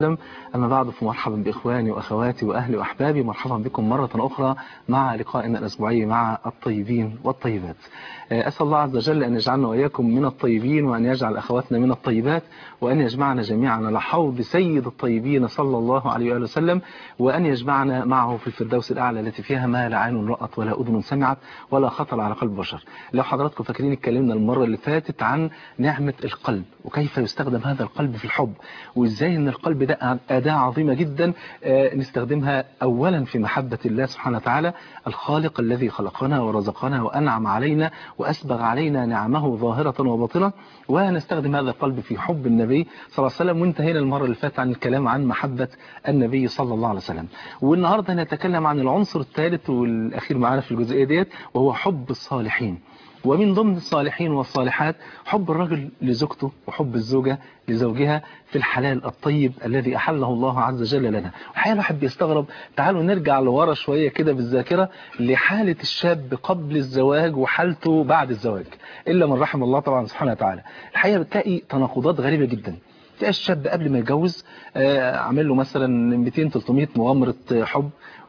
أما بعد فمرحبا بإخواني وأخواتي وأهلي وأحبابي مرحبا بكم مرة أخرى مع لقائنا الأسبوعي مع الطيبين والطيبات أسأل الله عز وجل أن يجعلنا وإياكم من الطيبين وأن يجعل أخواتنا من الطيبات وأن يجمعنا جميعا على حوض سيد الطيبين صلى الله عليه وآله وسلم وأن يجمعنا معه في الفردوس الأعلى التي فيها ما لا عين رأت ولا أذن سمعت ولا خطر على قلب بشر لو حضراتكم فاكرين اتكلمنا المرة اللي فاتت عن نعمة القلب وكيف يستخدم هذا القلب في الحب وإزاي أن القلب ده أداة عظيمة جدا نستخدمها أولا في محبة الله سبحانه وتعالى الخالق الذي خلقنا ورزقنا وأنعم علينا وأسبغ علينا نعمه ظاهرة وباطنة ونستخدم هذا القلب في حب النبي صلى الله عليه وسلم وانتهينا المرة اللي فاتت عن الكلام عن محبة النبي صلى الله عليه وسلم والنهاردة نتكلم عن العنصر الثالث والأخير معنا في الجزئية ديت وهو حب الصالحين ومن ضمن الصالحين والصالحات حب الرجل لزوجته وحب الزوجة لزوجها في الحلال الطيب الذي أحله الله عز وجل لنا الحقيقة الواحد بيستغرب تعالوا نرجع لورا شوية كده بالذاكرة لحالة الشاب قبل الزواج وحالته بعد الزواج إلا من رحم الله طبعا سبحانه وتعالى الحقيقة بتلاقي تناقضات غريبة جدا تلاقي الشاب قبل ما يتجوز عامل له مثلا 200 300 مغامرة حب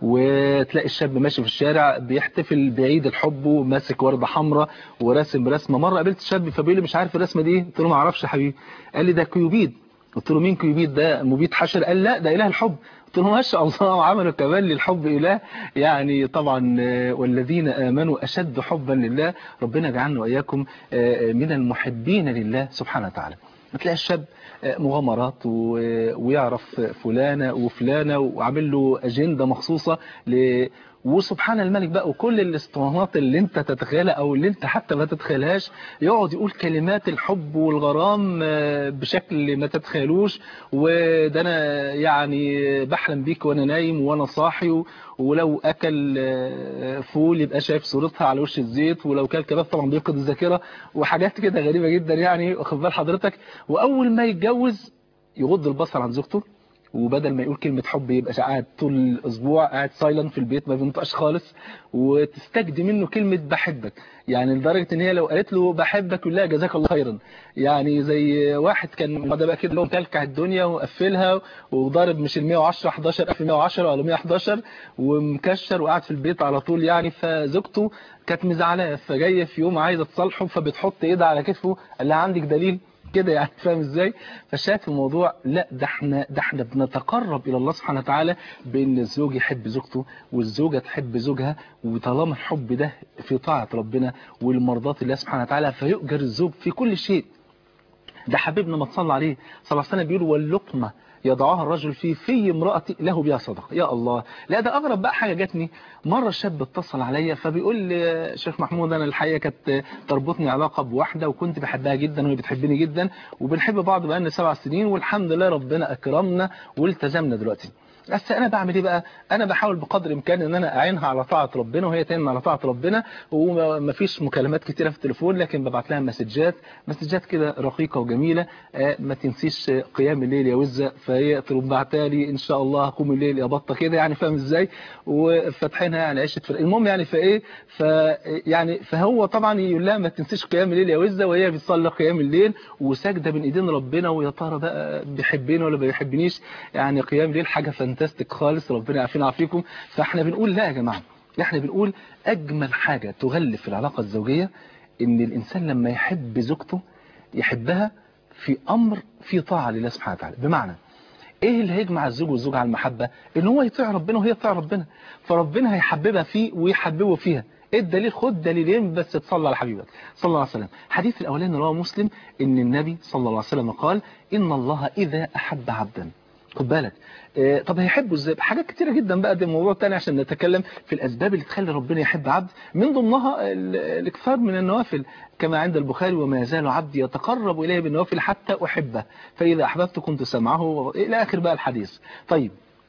وتلاقي الشاب ماشي في الشارع بيحتفل بعيد الحب وماسك وردة حمراء وراسم رسمة مرة قابلت شاب فبيقول لي مش عارف الرسمة دي قلت له ما اعرفش يا حبيبي قال لي ده كيوبيد قلت له مين كيوبيد ده مبيد حشر قال لا ده اله الحب قلت له ما شاء الله وعملوا كمان للحب إله يعني طبعا والذين آمنوا أشد حبا لله ربنا جعلنا وإياكم من المحبين لله سبحانه وتعالى تلاقي الشاب مغامرات ويعرف فلانة وفلانة وعامل له أجندة مخصوصة ل... وسبحان الملك بقى وكل الاسطوانات اللي انت تتخيلها او اللي انت حتى ما تتخيلهاش يقعد يقول كلمات الحب والغرام بشكل ما تتخيلوش وده انا يعني بحلم بيك وانا نايم وانا صاحي ولو اكل فول يبقى شايف صورتها على وش الزيت ولو كل كباب طبعا بيفقد الذاكره وحاجات كده غريبه جدا يعني واخد بال حضرتك واول ما يتجوز يغض البصر عن زوجته وبدل ما يقول كلمة حب يبقى قاعد طول الأسبوع قاعد سايلنت في البيت ما بينطقش خالص وتستجدي منه كلمة بحبك يعني لدرجة ان هي لو قالت له بحبك يقول لها جزاك الله خيرا يعني زي واحد كان ده بقى كده مكلكع الدنيا وقفلها وضارب مش ال 110 11 قفل 110 ولا 111 ومكشر وقاعد في البيت على طول يعني فزوجته كانت مزعلاه فجايه في يوم عايزه تصالحه فبتحط ايدها على كتفه قال لها عندك دليل كده يعني فاهم ازاي فشايف الموضوع لا ده احنا ده احنا بنتقرب الى الله سبحانه وتعالى بان الزوج يحب زوجته والزوجه تحب زوجها وطالما الحب ده في طاعه ربنا والمرضات الله سبحانه وتعالى فيؤجر الزوج في كل شيء ده حبيبنا ما تصلى عليه صلى الله عليه وسلم بيقول واللقمه يضعها الرجل في في امرأة له بها صدقة يا الله لا ده أغرب بقى حاجة جاتني مرة شاب اتصل عليا فبيقول لي شيخ محمود أنا الحقيقة كانت تربطني علاقة بواحدة وكنت بحبها جدا وهي بتحبني جدا وبنحب بعض بقالنا سبع سنين والحمد لله ربنا أكرمنا والتزمنا دلوقتي بس انا بعمل ايه بقى انا بحاول بقدر الامكان ان انا اعينها على طاعه ربنا وهي تعين على طاعه ربنا ومفيش مكالمات كتيره في التليفون لكن ببعت لها مسجات مسجات كده رقيقه وجميله آه ما تنسيش قيام الليل يا وزه فهي تقوم بعتها لي ان شاء الله هقوم الليل يا بطه كده يعني فاهم ازاي وفاتحينها يعني عشت في المهم يعني فايه ف يعني فهو طبعا يقول لها ما تنسيش قيام الليل يا وزه وهي بتصلي قيام الليل وساجده بين ايدين ربنا ويا ترى بقى بيحبني ولا ما بيحبنيش يعني قيام الليل حاجه فانتاستيك خالص ربنا يعافينا ويعافيكم فاحنا بنقول لا يا جماعه احنا بنقول اجمل حاجه تغلف العلاقه الزوجيه ان الانسان لما يحب زوجته يحبها في امر في طاعه لله سبحانه وتعالى بمعنى ايه اللي هيجمع الزوج والزوجه على المحبه ان هو يطيع ربنا وهي تطيع ربنا فربنا هيحببها فيه ويحببه فيها ايه الدليل خد دليلين بس تصلى على حبيبك صلى الله عليه وسلم حديث الاولاني رواه مسلم ان النبي صلى الله عليه وسلم قال ان الله اذا احب عبدا خد بالك آه طب هيحبه ازاي حاجات كتيرة جدا بقى ده موضوع تاني عشان نتكلم في الأسباب اللي تخلي ربنا يحب عبد من ضمنها الاكثار من النوافل كما عند البخاري وما يزال عبدي يتقرب إليه بالنوافل حتى أحبه فإذا أحببت كنت سمعه إلى آخر بقى الحديث طيب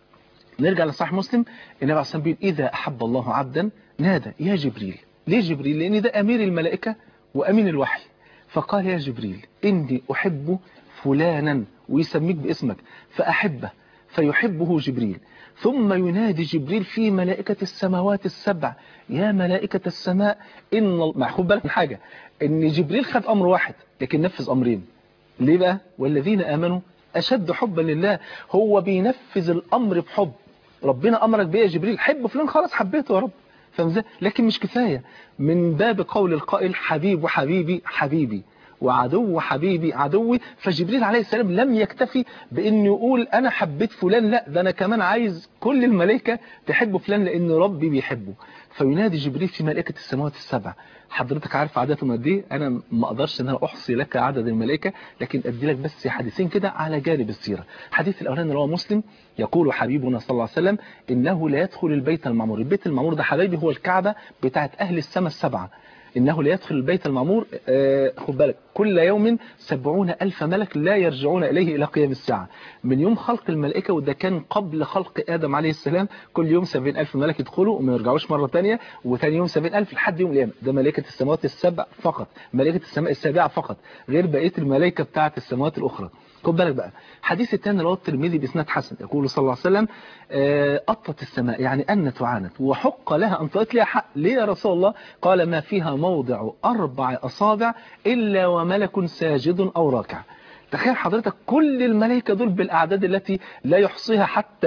نرجع لصحيح مسلم النبي عليه الصلاة والسلام إذا أحب الله عبدا نادى يا جبريل ليه جبريل لأن ده أمير الملائكة وأمين الوحي فقال يا جبريل إني أحب فلانا ويسميك باسمك فأحبه فيحبه جبريل ثم ينادي جبريل في ملائكة السماوات السبع يا ملائكة السماء إن ما خد بالك من حاجة إن جبريل خد أمر واحد لكن نفذ أمرين ليه بقى والذين آمنوا أشد حبا لله هو بينفذ الأمر بحب ربنا أمرك بيه يا جبريل حب فلان خلاص حبيته يا رب فاهم ازاي؟ لكن مش كفاية من باب قول القائل حبيب وحبيبي حبيبي وعدو حبيبي عدوي فجبريل عليه السلام لم يكتفي بأن يقول أنا حبيت فلان لا ده أنا كمان عايز كل الملائكة تحب فلان لأن ربي بيحبه فينادي جبريل في ملائكة السماوات السبع حضرتك عارف عددهم قد ايه انا ما اقدرش ان انا احصي لك عدد الملائكه لكن ادي لك بس حديثين كده على جانب السيره الحديث الاولاني رواه مسلم يقول حبيبنا صلى الله عليه وسلم انه لا يدخل البيت المعمور البيت المعمور ده حبايبي هو الكعبه بتاعت اهل السماء السبعه إنه لا يدخل البيت المعمور آه خد بالك كل يوم سبعون ألف ملك لا يرجعون إليه إلى قيام الساعة من يوم خلق الملائكة وده كان قبل خلق آدم عليه السلام كل يوم سبعين ألف ملك يدخلوا وما يرجعوش مرة تانية وتاني يوم سبعين ألف لحد يوم القيامة ده ملائكة السماوات السبع فقط ملائكة السماء السابعة فقط غير بقية الملائكة بتاعة السماوات الأخرى خد بالك بقى الحديث الثاني رواه الترمذي باسناد حسن يقول صلى الله عليه وسلم أطت السماء يعني أنت وعانت وحق لها أن تطلع لها حق ليه يا رسول الله قال ما فيها موضع أربع أصابع إلا وملك ساجد أو راكع تخيل حضرتك كل الملائكة دول بالأعداد التي لا يحصيها حتى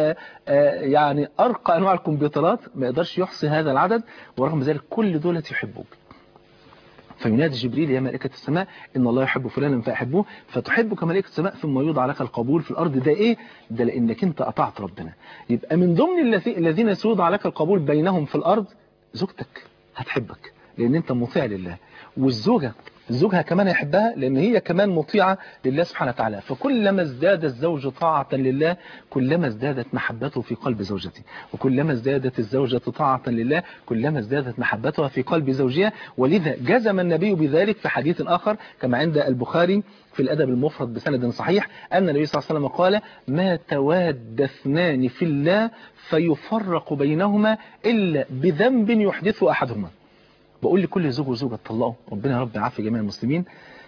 يعني أرقى أنواع الكمبيوترات ما يقدرش يحصي هذا العدد ورغم ذلك كل دول يحبوك فينادي جبريل يا ملائكة السماء إن الله يحب فلانا فأحبوه فتحبك ملائكة السماء ثم يوضع لك القبول في الأرض ده إيه؟ ده لأنك أنت أطعت ربنا يبقى من ضمن الذين سيوضع لك القبول بينهم في الأرض زوجتك هتحبك لأن أنت مطيع لله والزوجة زوجها كمان يحبها لأن هي كمان مطيعة لله سبحانه وتعالى فكلما ازداد الزوج طاعة لله كلما ازدادت محبته في قلب زوجته وكلما ازدادت الزوجة طاعة لله كلما ازدادت محبتها في قلب زوجها ولذا جزم النبي بذلك في حديث آخر كما عند البخاري في الأدب المفرد بسند صحيح أن النبي صلى الله عليه وسلم قال ما تواد اثنان في الله فيفرق بينهما إلا بذنب يحدث أحدهما بقول لكل زوج وزوجة تطلقوا ربنا يا رب يعافي جميع المسلمين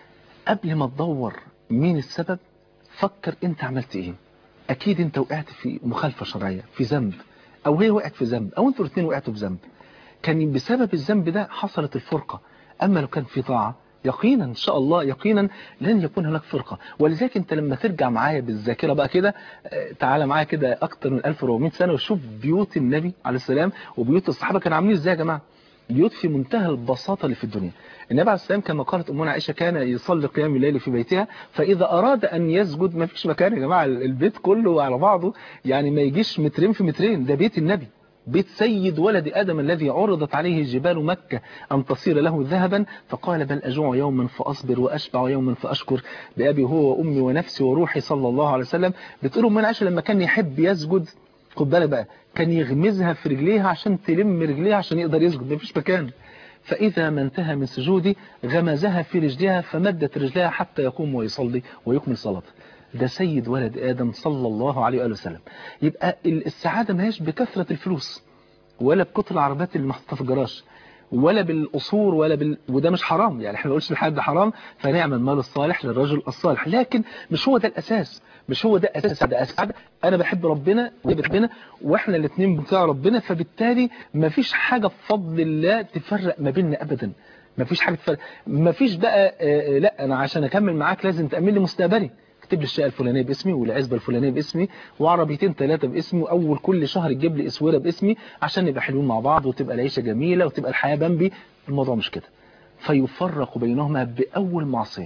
قبل ما تدور مين السبب فكر انت عملت ايه اكيد انت وقعت في مخالفة شرعية في ذنب او هي وقعت في ذنب او انتوا الاثنين وقعتوا في ذنب كان بسبب الذنب ده حصلت الفرقة اما لو كان في طاعة يقينا ان شاء الله يقينا لن يكون هناك فرقة ولذلك انت لما ترجع معايا بالذاكرة بقى كده تعالى معايا كده اكتر من 1400 سنة وشوف بيوت النبي عليه السلام وبيوت الصحابة كانوا عاملين ازاي يا جماعة بيوت في منتهى البساطة اللي في الدنيا النبي عليه السلام كما قالت أمنا عائشة كان يصلي قيام الليل في بيتها فإذا أراد أن يسجد ما فيش مكان يا جماعة البيت كله على بعضه يعني ما يجيش مترين في مترين ده بيت النبي بيت سيد ولد آدم الذي عرضت عليه جبال مكة أن تصير له ذهبا فقال بل أجوع يوما فأصبر وأشبع يوما فأشكر بأبي هو وأمي ونفسي وروحي صلى الله عليه وسلم بتقول أمنا عائشة لما كان يحب يسجد خد بالك بقى كان يغمزها في رجليها عشان تلم رجليها عشان يقدر يسجد مفيش مكان فإذا ما انتهى من سجودي غمزها في رجلها فمدت رجلها حتى يقوم ويصلي ويكمل صلاته ده سيد ولد آدم صلى الله عليه وآله وسلم يبقى السعادة ما هيش بكثرة الفلوس ولا بكتر العربات اللي محطوطة في الجراج ولا بالقصور ولا بال... وده مش حرام يعني احنا ما بنقولش لحد حرام فنعم المال الصالح للرجل الصالح لكن مش هو ده الأساس مش هو ده أساس ده أساس أنا بحب ربنا وهي بتحبنا وإحنا الاثنين بنطيع ربنا فبالتالي ما فيش حاجة بفضل الله تفرق ما بيننا أبدا ما فيش حاجة تفرق ما فيش بقى آه لا أنا عشان أكمل معاك لازم تأمن لي مستقبلي اكتب لي الشقه الفلانيه باسمي والعزبه الفلانيه باسمي وعربيتين ثلاثه باسمي واول كل شهر تجيب لي اسوره باسمي عشان نبقى حلوين مع بعض وتبقى العيشه جميله وتبقى الحياه بمبي الموضوع مش كده فيفرق بينهما باول معصيه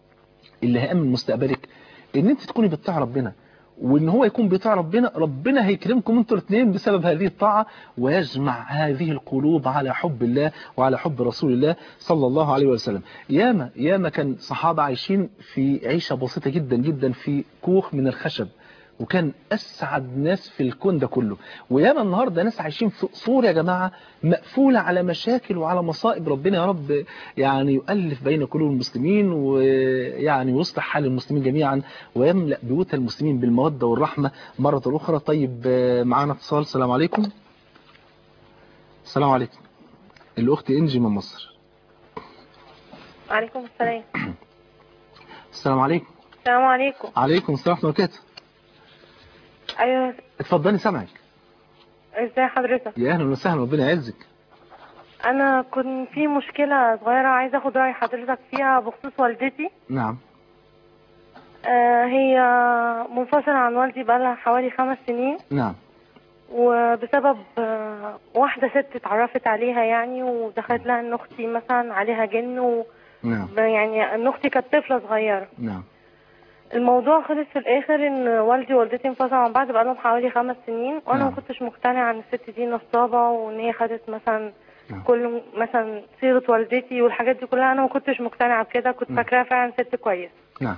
اللي هيامن مستقبلك ان انت تكوني بتطيع ربنا وان هو يكون بيطاع ربنا ربنا هيكرمكم انتوا الاثنين بسبب هذه الطاعة ويجمع هذه القلوب على حب الله وعلى حب رسول الله صلى الله عليه وسلم ياما ياما كان صحابة عايشين في عيشة بسيطة جدا جدا في كوخ من الخشب وكان أسعد ناس في الكون ده كله وياما النهاردة ناس عايشين في قصور يا جماعة مقفولة على مشاكل وعلى مصائب ربنا يا رب يعني يؤلف بين قلوب المسلمين ويعني يصلح حال المسلمين جميعا ويملأ بيوت المسلمين بالمودة والرحمة مرة أخرى طيب معانا اتصال السلام عليكم السلام عليكم الأخت إنجي من مصر عليكم السلام السلام عليكم السلام عليكم عليكم السلام ورحمة الله وبركاته ايوه اتفضلي سامعك ازي حضرتك يا اهلا وسهلا ربنا يعزك انا كنت في مشكله صغيره عايزه اخد راي حضرتك فيها بخصوص والدتي نعم آه هي منفصلة عن والدي بقالها حوالي خمس سنين نعم وبسبب آه واحدة ست اتعرفت عليها يعني ودخلت لها ان اختي مثلا عليها جن و نعم يعني ان اختي كانت طفلة صغيرة نعم الموضوع خلص في الاخر ان والدي ووالدتي انفصلوا عن بعض بقالهم حوالي خمس سنين وانا نعم. ما كنتش مقتنعة ان الست دي نصابة وان هي خدت مثلا نعم. كل مثلا صيغة والدتي والحاجات دي كلها انا ما كنتش مقتنعة بكده كنت نعم. فاكراها فعلا ست كويس نعم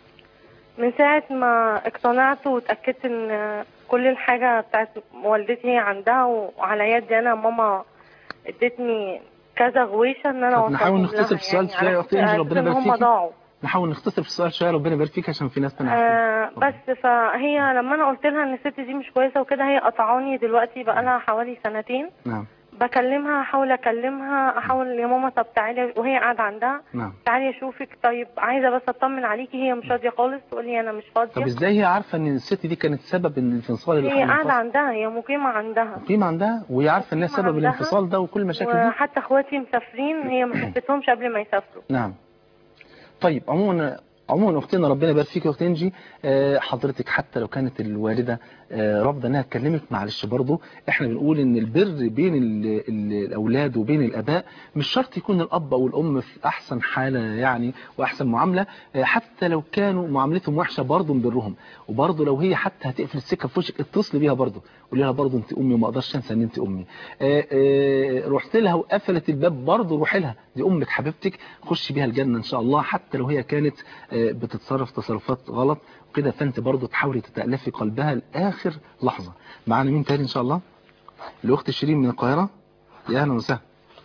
من ساعة ما اقتنعت واتأكدت ان كل الحاجة بتاعت والدتي هي عندها وعلى يدي انا ماما ادتني كذا غويشة ان انا طب نحاول أوصلهم نختصر لها في السؤال يعني شوية على يا أختي إنجي، أساس ربنا ان يبارك هم فيكي. ضاعوا نحاول نختصر في السؤال شوية ربنا يبارك فيك عشان في ناس تانية آه بس فهي لما انا قلت لها ان الست دي مش كويسه وكده هي قطعاني دلوقتي بقى لها حوالي سنتين نعم بكلمها احاول اكلمها احاول يا ماما طب تعالي وهي قاعده عندها نعم تعالي اشوفك طيب عايزه بس اطمن عليكي هي مش راضيه خالص تقول لي انا مش طب فاضيه ازاي هي عارفة ان الست دي كانت سبب ان الانفصال اللي هي حصل قاعده عندها هي مقيمه عندها قيمة عندها وهي عارفة انها مقيمة سبب عندها. الانفصال ده وكل المشاكل دي وحتى اخواتي مسافرين هي ما حسيتهمش قبل ما يسافروا نعم طيب عموما عموما اختنا ربنا يبارك فيك يا اخت انجي آه، حضرتك حتى لو كانت الوالده آه، رافضه انها تكلمك معلش برضه احنا بنقول ان البر بين ال ال الاولاد وبين الاباء مش شرط يكون الاب او الام في احسن حاله يعني واحسن معامله آه، حتى لو كانوا معاملتهم وحشه برضه نبرهم وبرضه لو هي حتى هتقفل السكه في وشك اتصلي بيها برضه قولي لها برضه انت امي وما اقدرش انسى ان انت امي آه، آه، رحت لها وقفلت الباب برضه روحي لها دي امك حبيبتك خشي بيها الجنه ان شاء الله حتى لو هي كانت آه، بتتصرف تصرفات غلط وكده فانت برضه تحاولي تتالفي قلبها لاخر لحظه معانا مين تاني ان شاء الله الاخت شيرين من القاهره يا اهلا وسهلا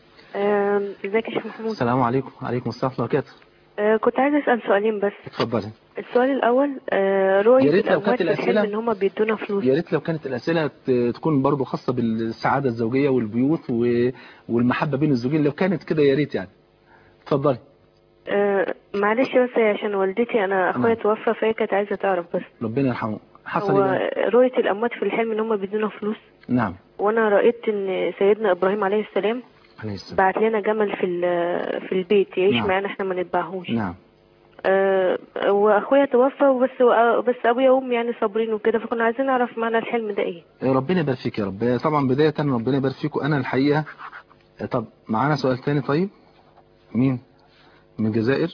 آم، ازيك يا شيخ محمود السلام عليكم وعليكم السلام ورحمه الله وبركاته آه، كنت عايزه اسال سؤالين بس اتفضلي السؤال الاول آه، رؤيه يا ريت لو الاموات كانت في الحلم الأسئلة- ان هم بيدونا فلوس يا ريت لو كانت الاسئله ت- تكون برضه خاصه بالسعاده الزوجيه والبيوت و- والمحبه بين الزوجين لو كانت كده يا ريت يعني اتفضلي آه، معلش بس عشان والدتي انا اخويا نعم. توفى فهي كانت عايزه تعرف بس ربنا يرحمه حصل هو إيه بقى؟ رؤيه الاموات في الحلم ان هم بيدونا فلوس نعم وانا رأيت ان سيدنا ابراهيم عليه السلام عليه السلام بعت لنا جمل في ال- في البيت يعيش نعم. معانا احنا ما نتبعهوش نعم آه، واخويا توفى وبس بس ابويا وامي يعني صابرين وكده فكنا عايزين نعرف معنى الحلم ده ايه إيه، ربنا يبارك فيك يا رب طبعا بداية ربنا يبارك فيكم أنا الحقيقة إيه، طب معانا سؤال تاني طيب مين من الجزائر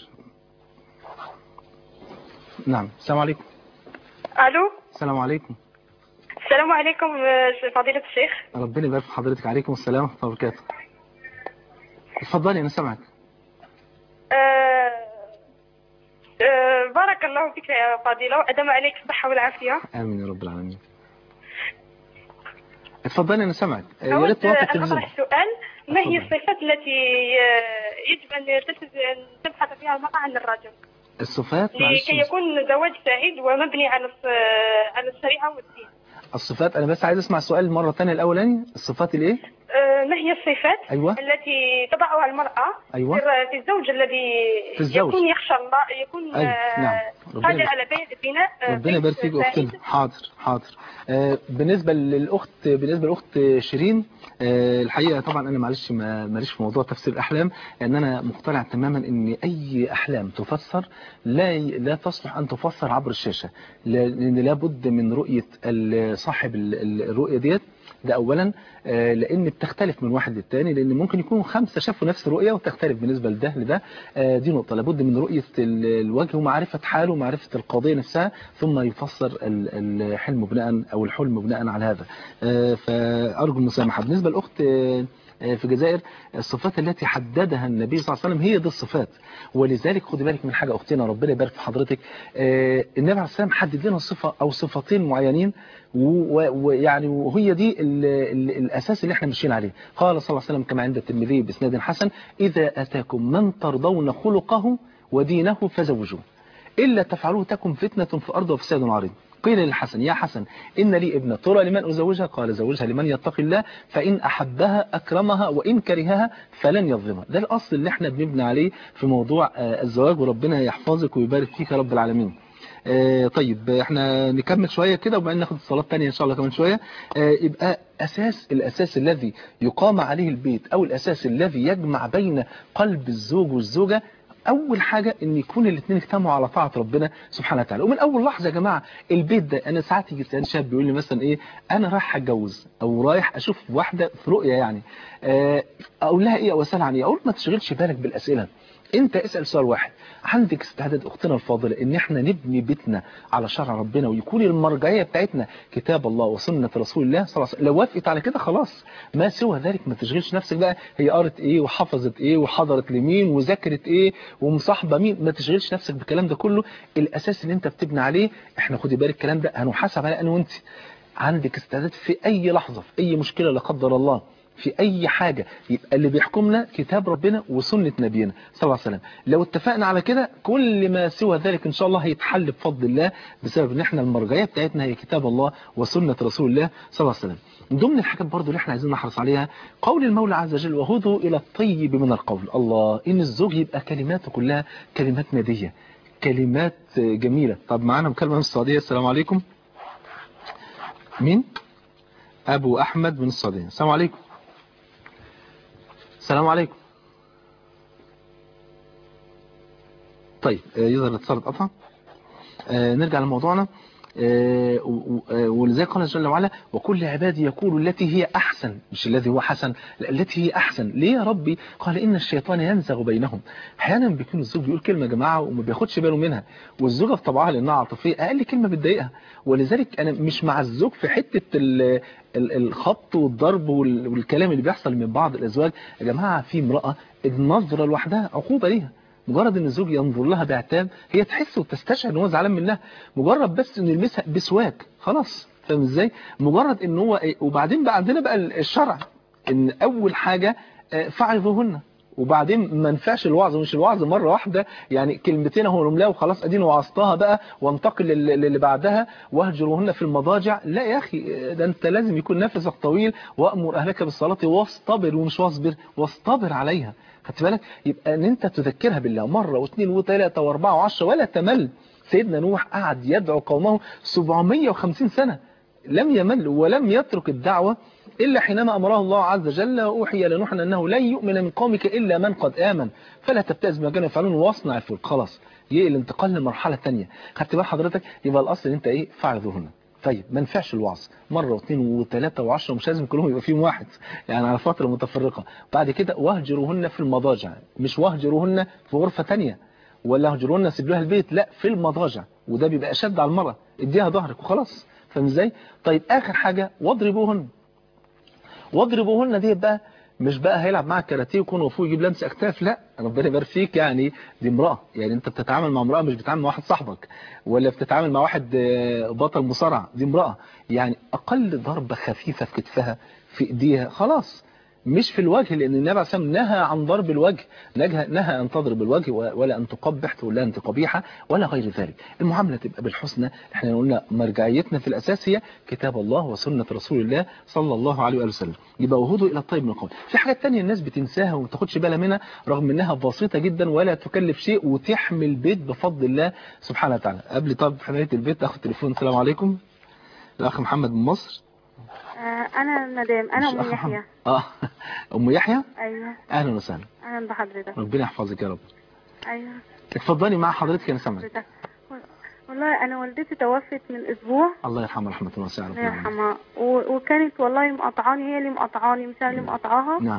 نعم السلام عليكم الو السلام عليكم السلام عليكم آه، فضيلة الشيخ ربنا يبارك في حضرتك عليكم السلام ورحمة الله وبركاته اتفضلي أنا سامعك آه، آه، بارك الله فيك يا فضيلة وأدام عليك الصحة والعافية آمين يا رب العالمين اتفضلي أنا سامعك إيه، يا أود ريت توطي أن التلفزيون أطرح سؤال ما هي تفضل. الصفات التي آه، يجب أن تلتز- أن تبحث فيها المرأة عن الرجل الصفات معلش لكي يكون زواج سعيد ومبني على الص- على الشريعة والدين الصفات أنا بس عايز أسمع السؤال مرة تانية الأولاني الصفات الإيه آه، ما هي الصفات أيوة. التي تضعها المرأة أيوة. في في الزوج الذي في الزوج. يكون يخشى الله يكون أيوة، آه، نعم. ربنا قادر يبارك. على بي- بناء آه، ربنا بيت يبارك فيك سعيد. اختنا حاضر حاضر آه بالنسبه للاخت بالنسبه للاخت شيرين آه الحقيقه طبعا انا معلش ما ماليش في موضوع تفسير الاحلام لان انا مقتنع تماما ان اي احلام تفسر لا ي- لا تصلح ان تفسر عبر الشاشه لان لابد من رؤيه ال- صاحب ال- ال- الرؤيه ديت ده اولا آه، لان بتختلف من واحد للتاني لان ممكن يكونوا خمسه شافوا نفس الرؤيه وتختلف بالنسبه لده لده آه، دي نقطه لابد من رؤيه ال- الوجه ومعرفه حاله ومعرفه القضيه نفسها ثم يفسر ال- الحلم بناء او الحلم بناء على هذا آه، فارجو المسامحه بالنسبه للاخت آه، آه، في الجزائر الصفات التي حددها النبي صلى الله عليه وسلم هي دي الصفات ولذلك خدي بالك من حاجه اختنا ربنا يبارك في حضرتك آه، النبي عليه السلام حدد لنا صفه او صفتين معينين و- و- ويعني وهي دي ال ال الاساس اللي احنا ماشيين عليه قال صلى الله عليه وسلم كما عند الترمذي باسناد حسن اذا اتاكم من ترضون خلقه ودينه فزوجوه الا تفعلوه تكن فتنه في الارض وفساد عريض قيل للحسن يا حسن إن لي ابنة ترى لمن أزوجها قال زوجها لمن يتقي الله فإن أحبها أكرمها وإن كرهها فلن يظلمها ده الأصل اللي احنا بنبني عليه في موضوع آه، الزواج وربنا يحفظك ويبارك فيك يا رب العالمين آه، طيب آه، احنا نكمل شوية كده وبعدين ناخد الصلاة تانية ان شاء الله كمان شوية آه، يبقى اساس الاساس الذي يقام عليه البيت او الاساس الذي يجمع بين قلب الزوج والزوجة اول حاجه ان يكون الاثنين اجتمعوا على طاعه ربنا سبحانه وتعالى ومن اول لحظه يا جماعه البيت ده انا ساعات يجي يسالني شاب بيقول لي مثلا ايه انا رايح اتجوز او رايح اشوف واحده في رؤيه يعني آه، اقول لها ايه او اسالها عن ايه اقول ما تشغلش بالك بالاسئله انت اسال سؤال واحد عندك استعداد اختنا الفاضله ان احنا نبني بيتنا على شرع ربنا ويكون المرجعيه بتاعتنا كتاب الله وسنه رسول الله صلى الله عليه وسلم لو وافقت على كده خلاص ما سوى ذلك ما تشغلش نفسك بقى هي قرت ايه وحفظت ايه وحضرت لمين وذاكرت ايه ومصاحبه مين ما تشغلش نفسك بالكلام ده كله الاساس اللي انت بتبني عليه احنا خدي بالك الكلام ده هنحاسب على انا وانت عندك استعداد في اي لحظه في اي مشكله لا قدر الله في اي حاجة يبقى اللي بيحكمنا كتاب ربنا وسنة نبينا صلى الله عليه وسلم لو اتفقنا على كده كل ما سوى ذلك ان شاء الله هيتحل بفضل الله بسبب ان احنا المرجعية بتاعتنا هي كتاب الله وسنة رسول الله صلى الله عليه وسلم من ضمن الحاجات برضو اللي احنا عايزين نحرص عليها قول المولى عز وجل وهدوا الى الطيب من القول الله ان الزوج يبقى كلماته كلها كلمات نادية كلمات جميلة طب معانا مكالمة من السعودية السلام عليكم مين ابو احمد من السعودية السلام عليكم السلام عليكم طيب آه، يظهر الاتصال اتقطع آه، نرجع لموضوعنا آه، و- و- ولذلك قال جل وعلا وكل عبادي يقول التي هي أحسن مش الذي هو حسن لا التي هي أحسن ليه يا ربي قال إن الشيطان ينزغ بينهم أحيانا بيكون الزوج بيقول كلمة يا جماعة وما بياخدش باله منها والزوجة بطبعها لأنها عاطفية أقل كلمة بتضايقها ولذلك أنا مش مع الزوج في حتة ال- ال- الخبط والضرب وال- والكلام اللي بيحصل من بعض الأزواج يا جماعة في امرأة النظرة لوحدها عقوبة ليها مجرد ان الزوج ينظر لها بعتاب هي تحس وتستشعر ان هو زعلان منها مجرد بس انه يلمسها بسواك خلاص فاهم ازاي مجرد ان هو إيه؟ وبعدين بقى عندنا بقى الشرع ان اول حاجه آه، فعظوهن وبعدين ما ينفعش الوعظ مش الوعظ مره واحده يعني كلمتين اهو رملاه وخلاص اديني وعظتها بقى وانتقل لل- للي بعدها واهجروهن في المضاجع لا يا اخي ده انت لازم يكون نفسك طويل وامر اهلك بالصلاه واصطبر ومش واصبر واصطبر عليها خدت بالك يبقى ان انت تذكرها بالله مره واثنين وثلاثه واربعه وعشره ولا تمل سيدنا نوح قعد يدعو قومه 750 سنه لم يمل ولم يترك الدعوه إلا حينما أمره الله عز وجل وأوحي لنوح أنه لن يؤمن من قومك إلا من قد آمن فلا تبتئس بما كانوا يفعلون واصنع الفلك خلاص يجي الانتقال لمرحلة تانية خدت بال حضرتك يبقى الأصل إن أنت إيه فعظهن طيب ما ينفعش الوعظ مرة واثنين وثلاثة وعشرة مش لازم كلهم يبقى فيهم واحد يعني على فترة متفرقة بعد كده واهجروهن في المضاجع مش واهجروهن في غرفة تانية ولا اهجروهن سيب لها البيت لا في المضاجع وده بيبقى أشد على المرأة اديها ظهرك وخلاص فاهم ازاي طيب آخر حاجة واضربوهن واضربوهن دي بقى مش بقى هيلعب معاك كاراتيه ويكون وفوق يجيب لمس اكتاف لا ربنا يبارك فيك يعني دي امراه يعني انت بتتعامل مع امراه مش بتتعامل مع واحد صاحبك ولا بتتعامل مع واحد آه، بطل مصارعه دي امراه يعني اقل ضربه خفيفه في كتفها في ايديها خلاص مش في الوجه لان النبي عليه الصلاه والسلام نهى عن ضرب الوجه نهى نهى ان تضرب الوجه ولا ان تقبح تقول لها انت قبيحه ولا غير ذلك المعامله تبقى بالحسنى احنا قلنا مرجعيتنا في الاساس هي كتاب الله وسنه رسول الله صلى الله عليه واله وسلم يبقى وهدوا الى الطيب من القول في حاجات تانية الناس بتنساها وما تاخدش بالها منها رغم انها بسيطه جدا ولا تكلف شيء وتحمي البيت بفضل الله سبحانه وتعالى قبل طب حمايه البيت اخد تليفون السلام عليكم الاخ محمد من مصر آه، أنا مدام أنا مش أم أخ يحيى محمد. اه ام يحيى أيوه اهلا وسهلا أهلا بحضرتك ربنا يحفظك يا رب أيوه اتفضلي مع حضرتك انا سامعك حضرتك والله أنا والدتي توفت من أسبوع الله يرحمها رحمه واسعه الله يرحمها و- وكانت والله مقطعاني هي اللي مقطعاني مش أنا اللي مقطعاها نعم